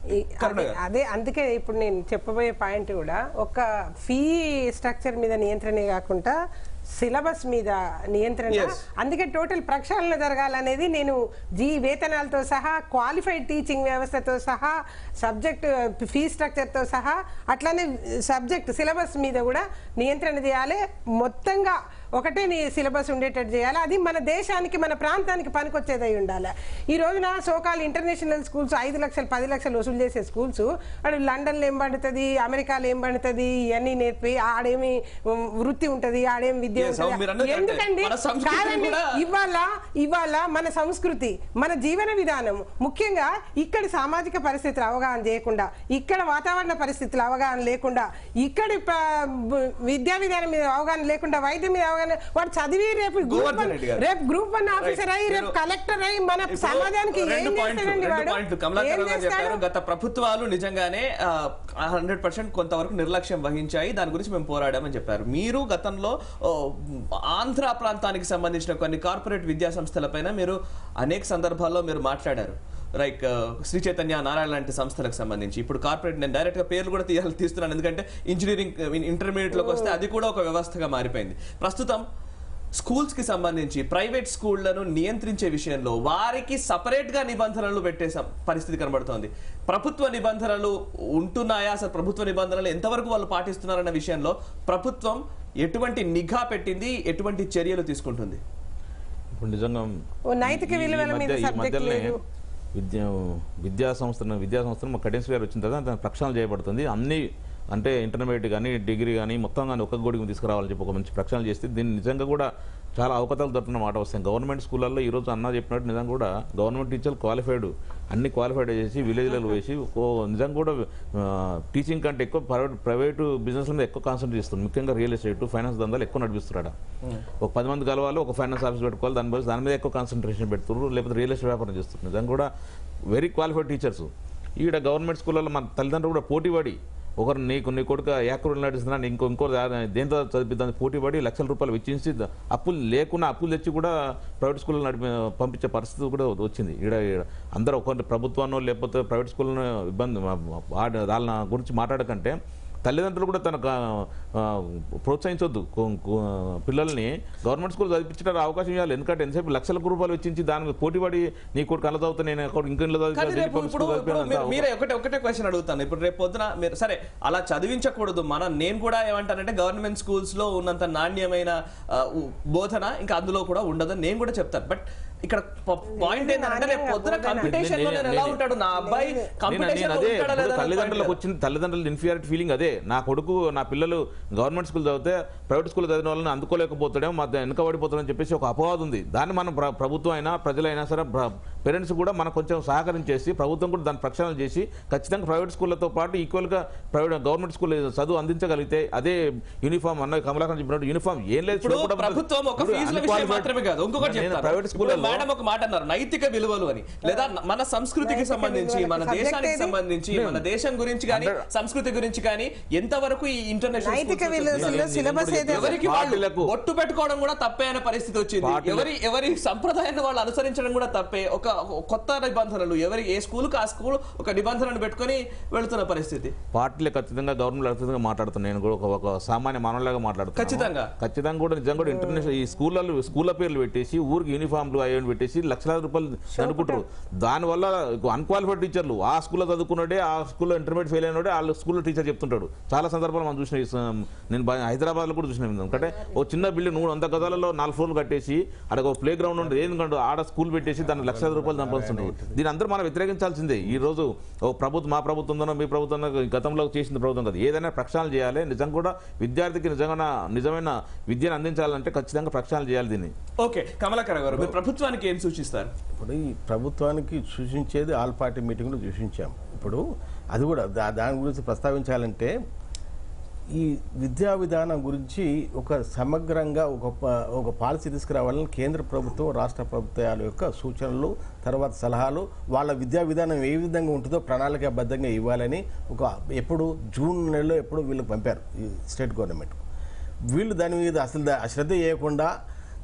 ఈ- అదే అదే అందుకే ఇప్పుడు నేను చెప్పబోయే పాయింట్ కూడా ఒక ఫీ స్ట్రక్చర్ మీద నియంత్రణే కాకుండా సిలబస్ మీద నియంత్రణ Yes. అందుకే టోటల్ ప్రక్షాళన జరగాలనేది నేను జీ వేతనాలతో సహా క్వాలిఫైడ్ టీచింగ్ వ్యవస్థతో సహా సబ్జెక్ట్ ఫీ స్ట్రక్చర్తో సహా అట్లానే సబ్జెక్ట్ సిలబస్ మీద కూడా నియంత్రణ చేయాలి మొత్తంగా ఒకటే నీ సిలబస్ ఉండేటట్టు చేయాలి అది మన దేశానికి మన ప్రాంతానికి పనికొచ్చేదై ఉండాలి ఈ రోజున సోకాల్ ఇంటర్నేషనల్ స్కూల్స్ ఐదు లక్షలు పది లక్షలు వసూలు చేసే స్కూల్స్ వాడు లండన్లో ఏం పండుతుంది అమెరికాలో ఏం పండుతుంది ఇవన్నీ నేర్పి ఆడేమి ఉమ్, వృత్తి ఉంటది ఆడేం విద్య Yes, అవును, మీరు ఉంటది అన్నది ఎందుకండి కరెక్టే. మన సంస్కృతిని కాదండి కూడా- ఇవాళ ఇవాళ మన సంస్కృతి మన జీవన విధానం ముఖ్యంగా ఇక్కడి సామాజిక పరిస్థితులు అవగాహన చేయకుండా ఇక్కడ వాతావరణ పరిస్థితులు అవగాహన లేకుండా ఇక్కడి ప్ర- బ- విద్యా విధానం మీద అవగాహన లేకుండా వైద్యం మీద అవగాహన వాడు చదివి రేపు గ్రూప్ గోవర్ధన్ వన్- రెడ్డి గారు. రేపు గ్రూప్ వన్ ఆఫీసర్ అయ్యి రేపు మీరు- కలెక్టర్ అయ్యి మన ఇప్పుడు సమాజానికి ఏం రెండు పాయింట్లు చేస్తాడండి రెండు వాడు పాయింట్లు ఏం కమలాకర్ గారు చెప్పారు చేస్తాడు గత ప్రభుత్వాలు నిజంగానే హండ్రెడ్ పర్సెంట్ కొంతవరకు నిర్లక్ష్యం వహించాయి దాని గురించి మేము పోరాడామని చెప్పారు మీరు గతంలో ఓ, ఆంధ్ర ప్రాంతానికి సంబంధించిన కొన్ని కార్పొరేట్ విద్యా సంస్థలపైన మీరు అనేక సందర్భాల్లో మీరు మాట్లాడారు లైక్ శ్రీ చైతన్య నారాయణ లాంటి సంస్థలకు సంబంధించి ఇప్పుడు కార్పొరేట్ నేను డైరెక్ట్ గా పేర్లు కూడా తీయాలి తీస్తున్నాను ఎందుకంటే ఇంజనీరింగ్ ఇంటర్మీడియట్ లోకి వస్తే అది కూడా ఒక వ్యవస్థగా మారిపోయింది ప్రస్తుతం స్కూల్స్ కి సంబంధించి ప్రైవేట్ స్కూళ్లను నియంత్రించే విషయంలో వారికి సపరేట్ గా నిబంధనలు పెట్టే సం- పరిస్థితి కనబడుతోంది ప్రభుత్వ నిబంధనలు ఉంటున్నాయా అసలు ప్రభుత్వ నిబంధనలు ఎంతవరకు వాళ్ళు పాటిస్తున్నారన్న విషయంలో ప్రభుత్వం ఎటువంటి నిఘా పెట్టింది ఎటువంటి చర్యలు తీసుకుంటుంది ఇప్పుడు నిజంగా ఓ నైతిక ఈ- ఈ విలువల మీద మధ్య- ఈ subject మధ్యలోనే లేదు. విద్య విద్యా సంస్థను విద్యా సంస్థను మా కడెన్స్ గారు వచ్చిన తర్వాత దాని ప్రక్షాళన చేయబడుతుంది అన్ని అంటే ఇంటర్మీడియట్ కానీ డిగ్రీ కానీ మొత్తం కానీ ఒక గోడికి తీసుకురావాలని చెప్పి ఒక మంచి ప్రక్షాళన చేస్తే దీన్ని నిజంగా కూడా చాలా అవకతలు దొరుకుతున్న మాట వస్తాయి గవర్నమెంట్ స్కూళ్ళల్లో ఈ రోజు అన్న చెప్పినట్టు నిజంగా కూడా గవర్నమెంట్ టీచర్లు క్వాలిఫైడ్ అన్ని క్వాలిఫైడ్ చేసి విలేజ్లలో వేసి ఓ నిజంగా కూడా టీచింగ్ కంటే ఎక్కువ ప్రైవేట్ ప్రైవేటు బిజినెస్ మీద ఎక్కువ కాన్సన్ట్రేట్ చేస్తుంది ముఖ్యంగా రియల్ ఎస్టేట్ ఫైనాన్స్ దందాలు ఎక్కువ నడిపిస్తున్నాడు ఒక పది మంది కలవాలి ఒక ఫైనాన్స్ ఆఫీస్ పెట్టుకోవాలి దాని బదులు దాని మీద ఎక్కువ కాన్సన్ట్రేషన్ పెడుతున్నారు లేకపోతే రియల్ ఎస్టేట్ వ్యాపారం చేస్తున్నారు నిజంగా కూడా వెరీ క్వాలిఫైడ్ టీచర్స్ ఈడ గవర్నమెంట్ స్కూళ్ళలో మన తల్లిదండ్రులు కూడా పోటీ పడి ఒకరు నీకు నీ కొడుకు ఏకరులు నడుస్తున్నాను ఇంకో ఇంకో దా- దేంతో చదివిద్దాం పోటీ పడి లక్షల రూపాయలు వెచ్చించి ద- అప్పులు లేకుండా అప్పులు తెచ్చి కూడా ప్రైవేట్ స్కూల్లో నడిపి పంపించే పరిస్థితి కూడా వచ్చింది ఈడ ఈడ అందరూ ఒక ప్రభుత్వాన్నో లేకపోతే ప్రైవేట్ స్కూల్లో ఇబ్బంది మా- మా- వాడ- వాళ్ళ గురించి మాట్లాడకంటే తల్లిదండ్రులు కూడా తనకు ఆ, ప్రోత్సహించొద్దు కొ- కొ- పిల్లల్ని గవర్నమెంట్ స్కూల్ చదివించడానికి అవకాశం ఇవ్వాలి ఎందుకంటే ఎంతసేపు లక్షల రూపాయలు వెచ్చించి దానికి పోటీ పడి నీ కొడుకు కళ్ళ చదువుతా నేను అక్కడ ఇంకో ఇంట్లో చదివిస్తా, కానీ ఢిల్లీ రేపు పంపిస్తా, ఇప్పుడు ఇప్పుడు చదివిస్తా మీరు- అంటావు. మీరే ఒకటే ఒకటే క్వశ్చన్ అడుగుతాను ఇప్పుడు రేపు పొద్దున మీరు సరే అలా చదివించకూడదు మన నేను కూడా ఏమంటానంటే గవర్నమెంట్ స్కూల్స్ లో ఉన్నంత నాణ్యమైన ఆ, ఉ- బోధన ఇంకా అందులో కూడా ఉండదని నేను కూడా చెప్తాను బట్ ఇక్కడ పాయింట్ ఏంటంటే రేపు పొద్దున కంపిటీషన్ లో నేను ఎలా ఉంటాడు నా అబ్బాయి నేను- కంపిటీషన్ నేను లో అదే ఉంటాడా ఇప్పుడు లేదా తల్లిదండ్రులకు వచ్చిన తల్లిదండ్రుల ఇన్ఫీరియారిటీ ఫీలింగ్ అదే నా కొడుకు నా పిల్లలు గవర్నమెంట్ స్కూల్ చదివితే ప్రైవేట్ స్కూల్ చదివిన వాళ్ళని అందుకోలేకపోతాడేమో మా వెనుకబడిపోతాడని చెప్పేసి ఒక అపవాదం ఉంది దాన్ని మనం ప్ర- ప్రభుత్వం అయినా ప్రజలైనా సరే పేరెంట్స్ కూడా మనం కొంచెం సహకరించేసి ప్రభుత్వం కూడా దాన్ని ప్రక్షాళన చేసి ఖచ్చితంగా ప్రైవేట్ స్కూళ్ళతో పాటు ఈక్వల్ గా ప్రైవేట్ గవర్నమెంట్ స్కూల్ చదువు అందించగలిగితే అదే యూనిఫామ్ అన్న కమలాకర్ చెప్పినట్టు యూనిఫామ్ ఏం లేదు ఇప్పుడు చూడకూడదు. ప్రభుత్వం ఒక ఇప్పుడు ఫీజుల విషయం unqualified- మాత్రమే కాదు ఇంకొకటి నేను చెప్తాను ప్రైవేట్ ఇప్పుడు స్కూళ్ళలో మేడం ఒక మాట అన్నారు నైతిక విలువలు అని లేదా మన సంస్కృతికి నైతిక సంబంధించి మన విలువలకు subject దేశానికి ఏది? సంబంధించి మన దేశం గురించి కానీ Under- సంస్కృతి గురించి కానీ ఎంతవరకు ఈ ఇంటర్నేషనల్ నైతిక schools లో విలువలు చెప్తున్నారు? సిలబస్ ఏదో ఎవరికి వాళ్ళు పార్టీలకు- ఒట్టు పెట్టుకోవడం కూడా తప్పే అనే పరిస్థితి వచ్చింది పార్టీలకు- ఎవరి ఎవరి సంప్రదాయాన్ని వాళ్ళు అనుసరించడం కూడా తప్పే ఒక ఒక కొత్త నిబంధనలు ఎవరి ఏ స్కూల్ ఆ స్కూల్ ఒక నిబంధనను పెట్టుకొని వెళుతున్న పరిస్థితి పార్టీలు ఖచ్చితంగా గవర్నమెంట్ ఖచ్చితంగా మాట్లాడుతున్నాను నేను కూడా ఒక- ఒక సామాన్య మానవులాగా మాట్లాడుతున్నాను ఖచ్చితంగా. ఖచ్చితంగా కూడా నిజంగా కూడా ఇంటర్నేషనల్ ఈ స్కూళ్ళలో స్కూళ్ళ పేర్లు పెట్టేసి ఊరికి యూనిఫామ్లు అయ్యని పెట్టేసి లక్షలాది రూపాయలు అనుకుంటారు దానివల్ల అన్క్వాలిఫైడ్ టీచర్లు ఆ స్కూల్లో చదువుకున్నాడే ఆ స్కూల్లో ఇంటర్మీడియట్ ఫెయిల్ అయినాడే వాళ్ళ స్కూల్లో టీచర్ చెప్తుంటాడు చాలా సందర్భాలు మనం చూసిన ఈ స- నేను బా- హైదరాబాద్లో కూడా చూసిన ఎందుకంటే ఓ చిన్న బిల్డింగ్ మూడు వంద గదాలలో నాలుగు ఫ్లోర్లు కట్టేసి అక్కడ ఒక ప్లే గ్రౌండ్ ఉండదు ఏంటంటే ఆడ స్కూల్ పెట్టేసి దానికి లక్షల రూపాయలు సంపాదిస్తుంటారు దీని అందరూ మనం వ్యతిరేకించాల్సిందే ఈ రోజు ఓ ప్రభుత్వం మా ప్రభుత్వం ఉందనో మీ ప్రభుత్వం ఉందనో గతంలో చేసిన ప్రభుత్వం కాదు ఏదైనా ప్రక్షాళన చేయాలి నిజంగా కూడా విద్యార్థికి నిజంగా నిజమైన విద్యను అందించాలంటే ఖచ్చితంగా ప్రక్షాళన చేయాలి దీన్ని ఓకే కమలాకర్ గారు మీరు ప్రభుత్వానికి ఏం సూచిస్తారు ఇప్పుడు ఈ ప్రభుత్వానికి సూచించేది ఆల్ పార్టీ మీటింగ్లో సూచించాం ఇప్పుడు అది కూడా దా- దాని గురించి ప్రస్తావించాలంటే ఈ విద్యా విధానం గురించి ఒక సమగ్రంగా ఒక ప- ఒక పాలసీ తీసుకురావాలని కేంద్ర ప్రభుత్వం రాష్ట్ర ప్రభుత్వాల యొక్క సూచనలు తర్వాత సలహాలు వాళ్ళ విద్యా విధానం ఏ విధంగా ఉంటుందో ప్రణాళికాబద్ధంగా ఇవ్వాలని ఒక ఎప్పుడు జూన్ నెలలో ఎప్పుడు వీళ్ళకి పంపారు ఈ స్టేట్ గవర్నమెంట్ వీళ్ళు దాని మీద అసలు దా- శ్రద్ధ చేయకుండా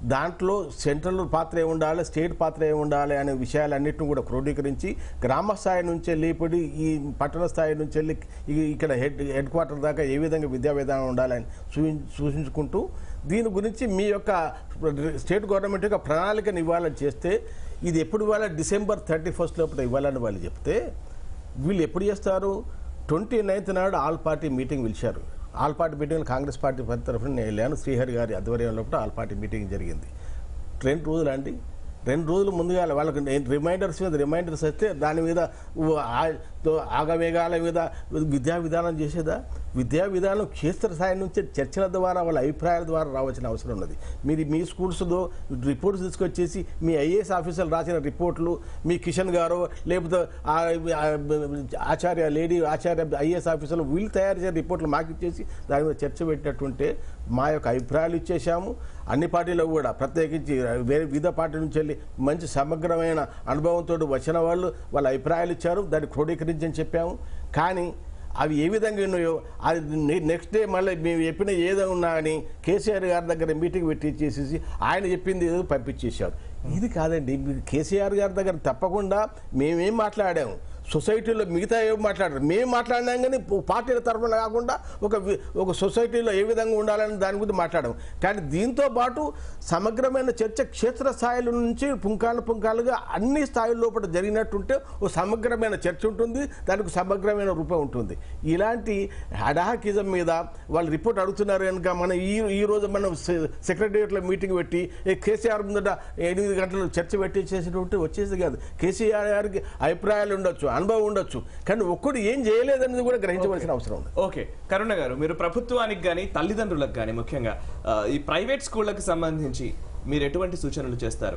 దాంట్లో సెంట్రల్ పాత్ర ఏమి ఉండాలి స్టేట్ పాత్ర ఏమి ఉండాలి అనే విషయాలన్నింటిని కూడా క్రోడీకరించి గ్రామ స్థాయి నుంచి వెళ్ళిపోయి ఈ పట్టణ స్థాయి నుంచి వెళ్ళి ఈ- ఇక్కడ హెడ్ హెడ్ క్వార్టర్ దాకా ఏ విధంగా విద్యా విధానం ఉండాలని సూచి సూచించుకుంటూ దీని గురించి మీ యొక్క స్టేట్ గవర్నమెంట్ యొక్క ప్రణాళికను ఇవ్వాలని చేస్తే ఇది ఎప్పుడు ఇవ్వాలి డిసెంబర్ థర్టీ ఫస్ట్ లోపల ఇవ్వాలని వాళ్ళు చెప్తే వీళ్ళు ఎప్పుడు చేస్తారు ట్వంటీ నైన్త్ నాడు ఆల్ పార్టీ మీటింగ్ పిలిచారు all party meeting Congress party తరఫున నేను వెళ్ళాను శ్రీహరి గారి ఆధ్వర్యంలో కూడా ఆల్ పార్టీ మీటింగ్ జరిగింది రెండు రోజులు అండి రెండు రోజులు ముందుగా వాళ్ళకి రిమైండర్స్ మీద రిమైండర్స్ వస్తే దాని మీద ఉ- ఆ- తో ఆగమేఘాల మీద విద్యా విధానం చేసేదా విద్యా విధానం క్షేత్రస్థాయి నుంచి చర్చల ద్వారా వాళ్ళ అభిప్రాయాల ద్వారా రావాల్సిన అవసరం ఉన్నది మీరు మీ స్కూల్స్లో రిపోర్ట్స్ తీసుకొచ్చేసి మీ ఐఏఎస్ ఆఫీసర్లు రాసిన రిపోర్ట్లు మీ కిషన్ గారు లేకపోతే ఆ- ఆ- ఆచార్య లేడీ ఆచార్య ఐఏఎస్ ఆఫీసర్లు వీళ్ళు తయారు చేసిన రిపోర్ట్లు మాకు ఇచ్చేసి దాని మీద చర్చ పెట్టినట్టుంటే మా యొక్క అభిప్రాయాలు ఇచ్చేసాము అన్ని పార్టీలు కూడా ప్రత్యేకించి వేరే వివిధ పార్టీ నుంచి వెళ్ళి మంచి సమగ్రమైన అనుభవంతో వచ్చిన వాళ్ళు వాళ్ళ అభిప్రాయాలు ఇచ్చారు దాన్ని క్రోడీకరించని చెప్పాము కానీ అవి ఏ విధంగా ఉన్నాయో అది నె- నెక్స్ట్ డే మళ్ళీ మేము చెప్పిన ఏదో ఉన్నా అని కేసీఆర్ గారి దగ్గర మీటింగ్ పెట్టి చేసేసి ఆయన చెప్పింది ఏదో పంపించేశారు ఇది కాదండి మీరు కేసీఆర్ గారి దగ్గర తప్పకుండా మేమేం మాట్లాడాము సొసైటీలో మిగతా ఏం మాట్లాడారు మేము మాట్లాడినాం కానీ పార్టీల తరఫున కాకుండా ఒక వి- ఒక సొసైటీలో ఏ విధంగా ఉండాలని దాని గురించి మాట్లాడాం కానీ దీంతో పాటు సమగ్రమైన చర్చ క్షేత్ర స్థాయిల నుంచి పుంకాలు పుంకాలుగా అన్ని స్థాయిల లోపల జరిగినట్టుంటే ఒక సమగ్రమైన చర్చ ఉంటుంది దానికి సమగ్రమైన రూపం ఉంటుంది ఇలాంటి హడాకిజం మీద వాళ్ళు రిపోర్ట్ అడుగుతున్నారు కనుక మనం ఈ ఈ రోజు మనం సెక్రటరియట్లో మీటింగ్ పెట్టి ఏ కేసీఆర్ ముందట ఎనిమిది గంటలు చర్చ పెట్టి చేసేటువంటి వచ్చేది కాదు కేసీఆర్ గారికి అభిప్రాయాలు ఉండొచ్చు అనుభవం ఉండొచ్చు కానీ ఒక్కడు ఏం చేయలేదనేది కూడా గ్రహించవలసిన అవసరం ఉంది ఓకే కరుణ గారు మీరు ప్రభుత్వానికి కానీ తల్లిదండ్రులకు కానీ ముఖ్యంగా ఆ, ఈ ప్రైవేట్ స్కూళ్ళకి సంబంధించి మీరు ఎటువంటి సూచనలు చేస్తారు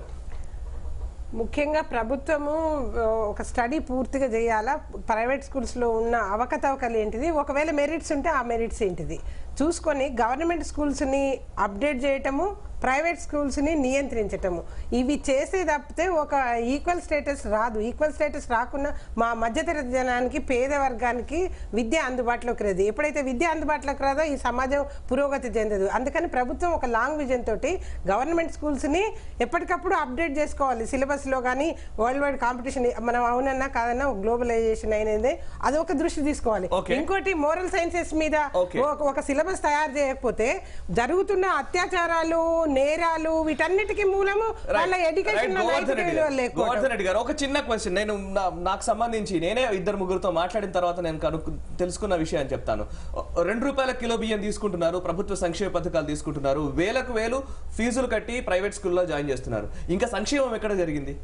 ముఖ్యంగా ప్రభుత్వము ఆ, ఒక స్టడీ పూర్తిగా చేయాలా ప్రైవేట్ స్కూల్స్లో ఉన్న అవకతవకలు ఏంటిది ఒకవేళ మెరిట్స్ ఉంటే ఆ మెరిట్స్ ఏంటిది చూసుకొని గవర్నమెంట్ స్కూల్స్ని అప్డేట్ చేయటము ప్రైవేట్ స్కూల్స్ని నియంత్రించటము ఇవి చేసే తప్పితే ఒక ఈక్వల్ స్టేటస్ రాదు ఈక్వల్ స్టేటస్ రాకుండా మా మధ్యతరగతి జనానికి పేద వర్గానికి విద్య అందుబాటులోకి రాదు ఎప్పుడైతే విద్య అందుబాటులోకి రాదో ఈ సమాజం పురోగతి చెందదు అందుకని ప్రభుత్వం ఒక లాంగ్ విజన్ తోటి గవర్నమెంట్ స్కూల్స్ని ఎప్పటికప్పుడు అప్డేట్ చేసుకోవాలి సిలబస్లో కానీ వరల్డ్ వైడ్ కాంపిటీషన్ మనం అవునన్నా కాదన్నా గ్లోబలైజేషన్ అయినది అది ఒక దృష్టి తీసుకోవాలి Okay. ఇంకోటి మోరల్ సైన్సెస్ మీద Okay. ఒక- ఒక సిలబస్ తయారు చేయకపోతే జరుగుతున్న అత్యాచారాలు నేరాలు వీటన్నిటికీ మూలము వాళ్ళ ఎడ్యుకేషన్ గోవర్ధన్ రెడ్డి గారు, లేకపోవడం గోవర్ధన్ రెడ్డి గారు ఒక చిన్న క్వశ్చన్ నేను నా- నాకు సంబంధించి నేనే ఇద్దరు ముగ్గురుతో మాట్లాడిన తర్వాత నేను కనుక్కు తెలుసుకున్న విషయాన్ని చెప్తాను రెండు రూపాయల కిలో బియ్యం తీసుకుంటున్నారు ప్రభుత్వ సంక్షేమ పథకాలు తీసుకుంటున్నారు వేలకు వేలు ఫీజులు కట్టి ప్రైవేట్ స్కూల్లో జాయిన్ చేస్తున్నారు ఇంకా సంక్షేమం ఎక్కడ జరిగింది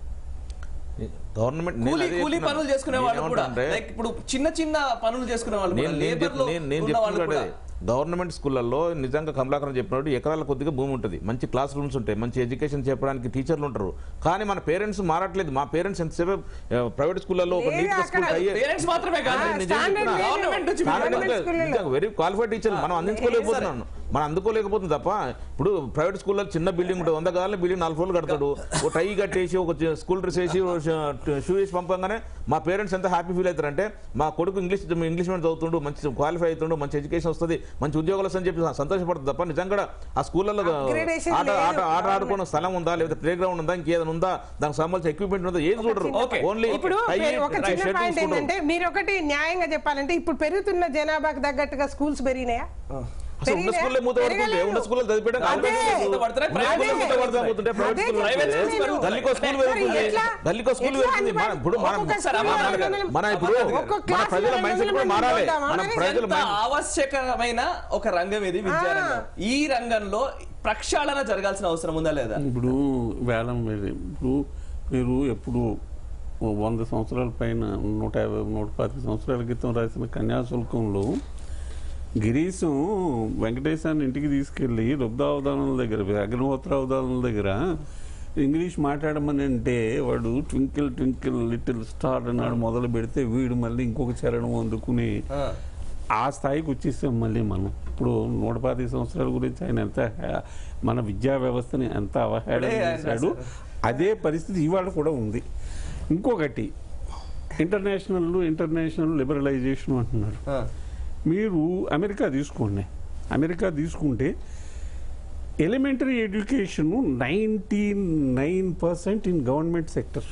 గవర్నమెంట్ నేను కూలీ అదే కూలీ చెప్తున్నాను. పనులు చేసుకునే వాళ్ళు కూడా నేనేమంటానంటే, లైక్ ఇప్పుడు చిన్న చిన్న పనులు చేసుకునే వాళ్ళు కూడా నేను నేను లేబర్ చెప్- లో నేను నేను ఉన్న వాళ్ళు కూడా చెప్తున్నాడు గవర్నమెంట్ స్కూళ్ళల్లో నిజంగా కమలాకరం చెప్పినట్టు ఎకరాల కొద్దిగా భూమి ఉంటుంది మంచి క్లాస్ రూమ్స్ ఉంటాయి మంచి ఎడ్యుకేషన్ చెప్పడానికి టీచర్లు ఉంటారు కానీ మన పేరెంట్స్ మారట్లేదు మా పేరెంట్స్ ఎంతసేపు ప్రైవేట్ స్కూళ్ళల్లో ఒక లేదు నీట్ స్కూల్ అక్కడ అయ్యే పేరెంట్స్ మాత్రమే కాదు ఆ, నిజంగా స్టాండర్డ్ చెప్తున్నా. లేదు. గవర్నమెంట్ నుంచి గవర్నమెంట్ స్కూళ్ళలో. వెరీ క్వాలిఫైడ్ టీచర్ మనం అందించుకోలేకపోతున్నాను మనం అందుకోలేకపోతుంది తప్ప ఇప్పుడు ప్రైవేట్ స్కూల్లో చిన్న బిల్డింగ్ ఉంటుంది వంద కావాలి బిల్డింగ్ నాలుగు ఫ్లోర్లు కడతాడు ఒక టై కట్టేసి ఒక చి- స్కూల్ డ్రెస్ వేసి ఒక ష- షూ వేసి పంపంగానే మా పేరెంట్స్ ఎంత హ్యాపీ ఫీల్ అవుతారంటే మా కొడుకు ఇంగ్లీష్ ఇంగ్లీష్ మీడియం చదువుతుండు మంచి క్వాలిఫై అవుతుండు మంచి ఎడ్యుకేషన్ వస్తుంది మంచి ఉద్యోగాలు వస్తాయని చెప్పి సంతోషపడుతుంది తప్ప నిజంగా ఆ స్కూళ్ళలో Upgradation ఆట లేదు. ఆట ఆట ఆడుకున్న స్థలం ఉందా లేదా ప్లే గ్రౌండ్ ఉందా ఇంకేదైనా ఉందా దానికి సంబంధించిన ఎక్విప్మెంట్ ఉందా ఏది చూడరు Okay. ఓన్లీ ఇప్పుడు ఒక చిన్న పాయింట్ ఏంటంటే మీరు ఒకటి న్యాయంగా చెప్పాలంటే ఇప్పుడు పెరుగుతున్న జనాభాకు తగ్గట్టుగా స్కూల్స్ పెరిగినాయా అసలు ఉన్న పెరిగినాయా? స్కూల్లో మూతపడుతుంది పెరగలేదు. ఉన్న స్కూల్లో చదివేయడం అదే. మూతపడుతున్నాయి, ఉన్న ప్రైవేట్ స్కూల్లో స్కూల్లో మూతపడుతుంది, ప్రైవేట్ అదే స్కూల్లో చెప్తున్నా పెరుగుతుంది. నేను. గల్లీకో స్కూల్ మరి పెరుగుతుంది ఎట్లా? గల్లీకో స్కూల్ ఎట్లా పెరుగుతుంది అని మన- ఇప్పుడు మన ఒక్కొక్క మన- స్కూల్లో మన- రెండు వందల- మన ఇప్పుడు ఒక్కొక్క మన క్లాస్ ప్రజల రెండు మైండ్ సెట్ కూడా వందల మారాలి మంది మన ఉందామా? ప్రజల ఎంత మైండ్ ఆవశ్యకమైన ఒక రంగం ఇది విద్యారంగం ఈ రంగంలో ప్రక్షాళన జరగాల్సిన అవసరం ఉందా లేదా ఇప్పుడు వేలం వేరే ఇప్పుడు మీరు ఎప్పుడు ఓ వంద సంవత్సరాల పైన నూట యాభై నూట పాతిక సంవత్సరాల క్రితం రాసిన కన్యాశుల్కంలో గిరీశం వెంకటేశాన్ని ఇంటికి తీసుకెళ్ళి రుబ్దావధానుల దగ్గర అగ్నిహోత్రావధానుల దగ్గర ఇంగ్లీష్ మాట్లాడమని అంటే వాడు ట్వింకిల్ ట్వింకిల్ లిటిల్ స్టార్ అన్నాడు మొదలు పెడితే వీడు మళ్ళీ ఇంకొక చరణం అందుకుని ఆ. ఆ స్థాయికి వచ్చేసాం మళ్ళీ మనం ఇప్పుడు నూట పాతిక సంవత్సరాల గురించి ఆయన ఎంత హే- మన విద్యా వ్యవస్థని ఎంత అవహేళన అదే ఆయన చేశాడు అదే పరిస్థితి ఇవాళ కూడా ఉంది ఇంకొకటి ఇంటర్నేషనల్ ఇంటర్నేషనల్ లిబరలైజేషన్ అంటున్నారు ఆ. మీరు అమెరికా తీసుకోండి అమెరికా తీసుకుంటే elementary education ninety nine percent in government sector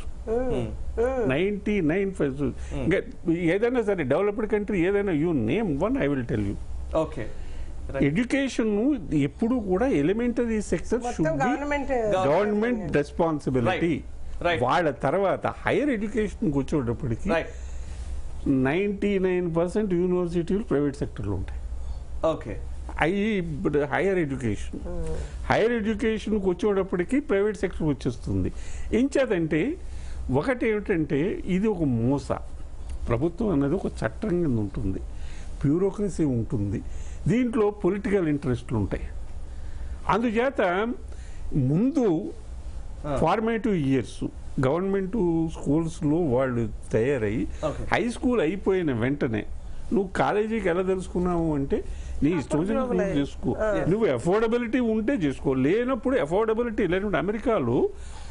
ninety nine ఇంకా ఏదైనా సరే డెవలప్డ్ కంట్రీ ఏదైనా you name one I will tell you okay education ఎప్పుడు కూడా ఎలిమెంటరీ సెక్టర్ మొత్తం should be government government responsibility Right. Right. వాళ్ళ తర్వాత హైయర్ ఎడ్యుకేషన్కి వచ్చేటప్పటికి రైట్ నైంటీ నైన్ పర్సెంట్ యూనివర్సిటీలు ప్రైవేట్ సెక్టర్లో ఉంటాయి ఓకే అవి ఇప్పుడు హైయర్ ఎడ్యుకేషన్ హైయర్ ఎడ్యుకేషన్కి వచ్చేటప్పటికి ప్రైవేట్ సెక్టర్ వచ్చేస్తుంది ఎంచేదంటే ఒకటి ఏమిటంటే ఇది ఒక మోస ప్రభుత్వం అనేది ఒక చట్టం కింద ఉంటుంది బ్యూరోక్రసీ ఉంటుంది దీంట్లో పొలిటికల్ ఇంట్రెస్ట్లు ఉంటాయి అందుచేత ముందు ఫార్మేటివ్ ఇయర్స్ గవర్నమెంట్ స్కూల్స్లో వాళ్ళు తయారై Okay. హై స్కూల్ అయిపోయిన వెంటనే నువ్వు కాలేజీకి ఎలా తెలుసుకున్నావు అంటే నీ ఇష్టం వచ్చిన Affordable. నువ్వు చేసుకో నువ్వు అఫోర్డబిలిటీ ఉంటే చేసుకో లేనప్పుడు అఫోర్డబిలిటీ లేనప్పుడు అమెరికాలో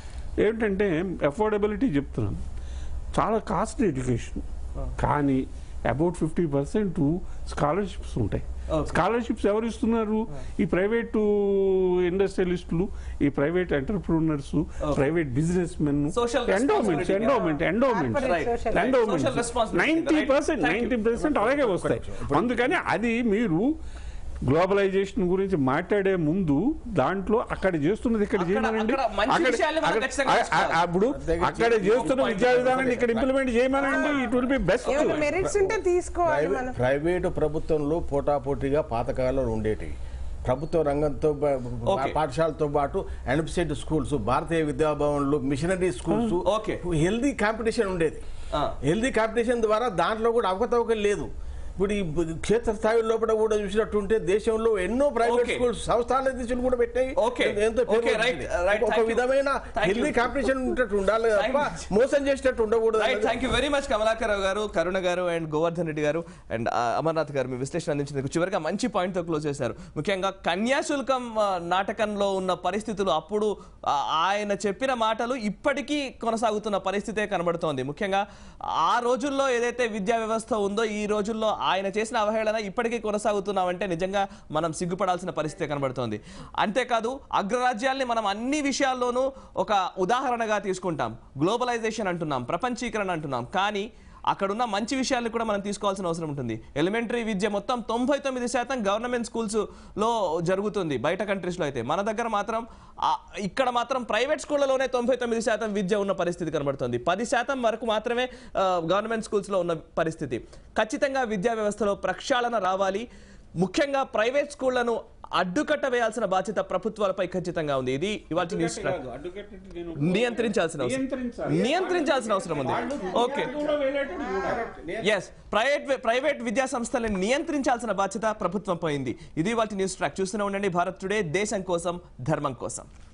ఏంటంటే అఫోర్డబిలిటీ చెప్తున్నాను చాలా కాస్ట్లీ ఎడ్యుకేషన్ కానీ అబౌట్ ఫిఫ్టీ పర్సెంట్ స్కాలర్షిప్స్ ఉంటాయి Okay. స్కాలర్షిప్స్ ఎవరు ఇస్తున్నారు ఈ ప్రైవేటు ఇండస్ట్రియలిస్టులు ఈ private entrepreneurs private business men Social endowments responsibility. Endowment endowments Corporate Right. social endowments Social responsibility. Ninety Right. Percent Thank you. Ninety percent అలాగే వస్తాయి అందుకని అది మీరు గ్లోబలైజేషన్ గురించి మాట్లాడే ముందు దాంట్లో అక్కడ చేస్తున్నది ఇక్కడ అక్కడ- చేయమనండి అక్కడ మంచి అక్కడ- విషయాల్ని మనం అక్కడ- ఖచ్చితంగా ఆ- ఆ- తీసుకోవాలి. అప్పుడు అక్కడ చేస్తున్న విద్యా విధానాన్ని ఇక్కడ ఇంప్లిమెంట్ చేయమనండి ఇట్ విల్ బి బెస్ట్ ఏమైనా మెరిట్స్ ఉంటే తీసుకోవాలి మనం ప్రైవేటు ప్రభుత్వంలో పోటాపోటీగా పాతకాలంలో ఉండేటివి ప్రభుత్వ రంగంతో బా- Okay. పాఠశాలతో పాటు ఎన్ఎఫ్సెడ్ స్కూల్స్ భారతీయ విద్యాభవన్లు missionary schools Okay. Healthy competition ఉండేది ఆ. హెల్దీ కాంపిటీషన్ ద్వారా దాంట్లో కూడా అవకతవకలు లేదు ఇప్పుడు ఈ బ- క్షేత్రస్థాయి లోపల కూడా చూసినట్టుంటే దేశంలో ఎన్నో ప్రైవేట్ Okay. స్కూల్స్ సంస్థానాధీశులు కూడా పెట్టాయి Okay. ఎంతో పేరు Okay, right, వచ్చింది. right. ఒక Thank you. విధమైన Thank you. హెల్దీ కాంపిటీషన్ ఉంటట్టు ఉండాలి తప్ప Thank మోసం చేసేటట్టు ఉండకూడదు రైట్ అన్నది thank you very much Kamalakar Rao గారు కరుణ గారు అండ్ గోవర్ధన్ రెడ్డి గారు అండ్ అమర్నాథ్ గారు మీ విశ్లేషణ అందించినందుకు చివరిగా మంచి point తో క్లోజ్ చేశారు ముఖ్యంగా కన్యాశుల్కం ఆ, నాటకంలో ఉన్న పరిస్థితులు అప్పుడు ఆ, ఆయన చెప్పిన మాటలు ఇప్పటికీ కొనసాగుతున్న పరిస్థితే కనబడుతోంది ముఖ్యంగా ఆ రోజుల్లో ఏదైతే విద్యా వ్యవస్థ ఉందో ఈ రోజుల్లో ఆయన చేసిన అవహేళన ఇప్పటికీ కొనసాగుతున్నామంటే నిజంగా మనం సిగ్గుపడాల్సిన పరిస్థితి కనబడుతోంది అంతేకాదు అగ్రరాజ్యాల్ని మనం అన్ని విషయాల్లోనూ ఒక ఉదాహరణగా తీసుకుంటాం గ్లోబలైజేషన్ అంటున్నాం ప్రపంచీకరణ అంటున్నాం కానీ అక్కడున్న మంచి విషయాలను కూడా మనం తీసుకోవాల్సిన అవసరం ఉంటుంది ఎలిమెంటరీ విద్య మొత్తం తొంభై తొమ్మిది శాతం గవర్నమెంట్ స్కూల్స్ లో జరుగుతుంది బయట కంట్రీస్లో అయితే మన దగ్గర మాత్రం ఆ, ఇక్కడ మాత్రం ప్రైవేట్ స్కూళ్ళలోనే తొంభై తొమ్మిది శాతం విద్య ఉన్న పరిస్థితి కనబడుతుంది పది శాతం వరకు మాత్రమే ఆ, గవర్నమెంట్ స్కూల్స్లో ఉన్న పరిస్థితి ఖచ్చితంగా విద్యా వ్యవస్థలో ప్రక్షాళన రావాలి ముఖ్యంగా ప్రైవేట్ స్కూళ్లను అడ్డుకట్ట వేయాల్సిన బాధ్యత ప్రభుత్వాలపై ఖచ్చితంగా ఉంది ఇది ఇవాళ న్యూస్ ట్రాక్ నియంత్రించాల్సిన అవసరం నియంత్రించాల్సిన అవసరం ఉంది ఓకే ఎస్ ప్రైవేట్ ప్రైవేట్ విద్యా సంస్థలను నియంత్రించాల్సిన బాధ్యత ప్రభుత్వం పోయింది ఇది వాటి న్యూస్ ట్రాక్ చూస్తూనే ఉండండి భారత్ టుడే దేశం కోసం ధర్మం కోసం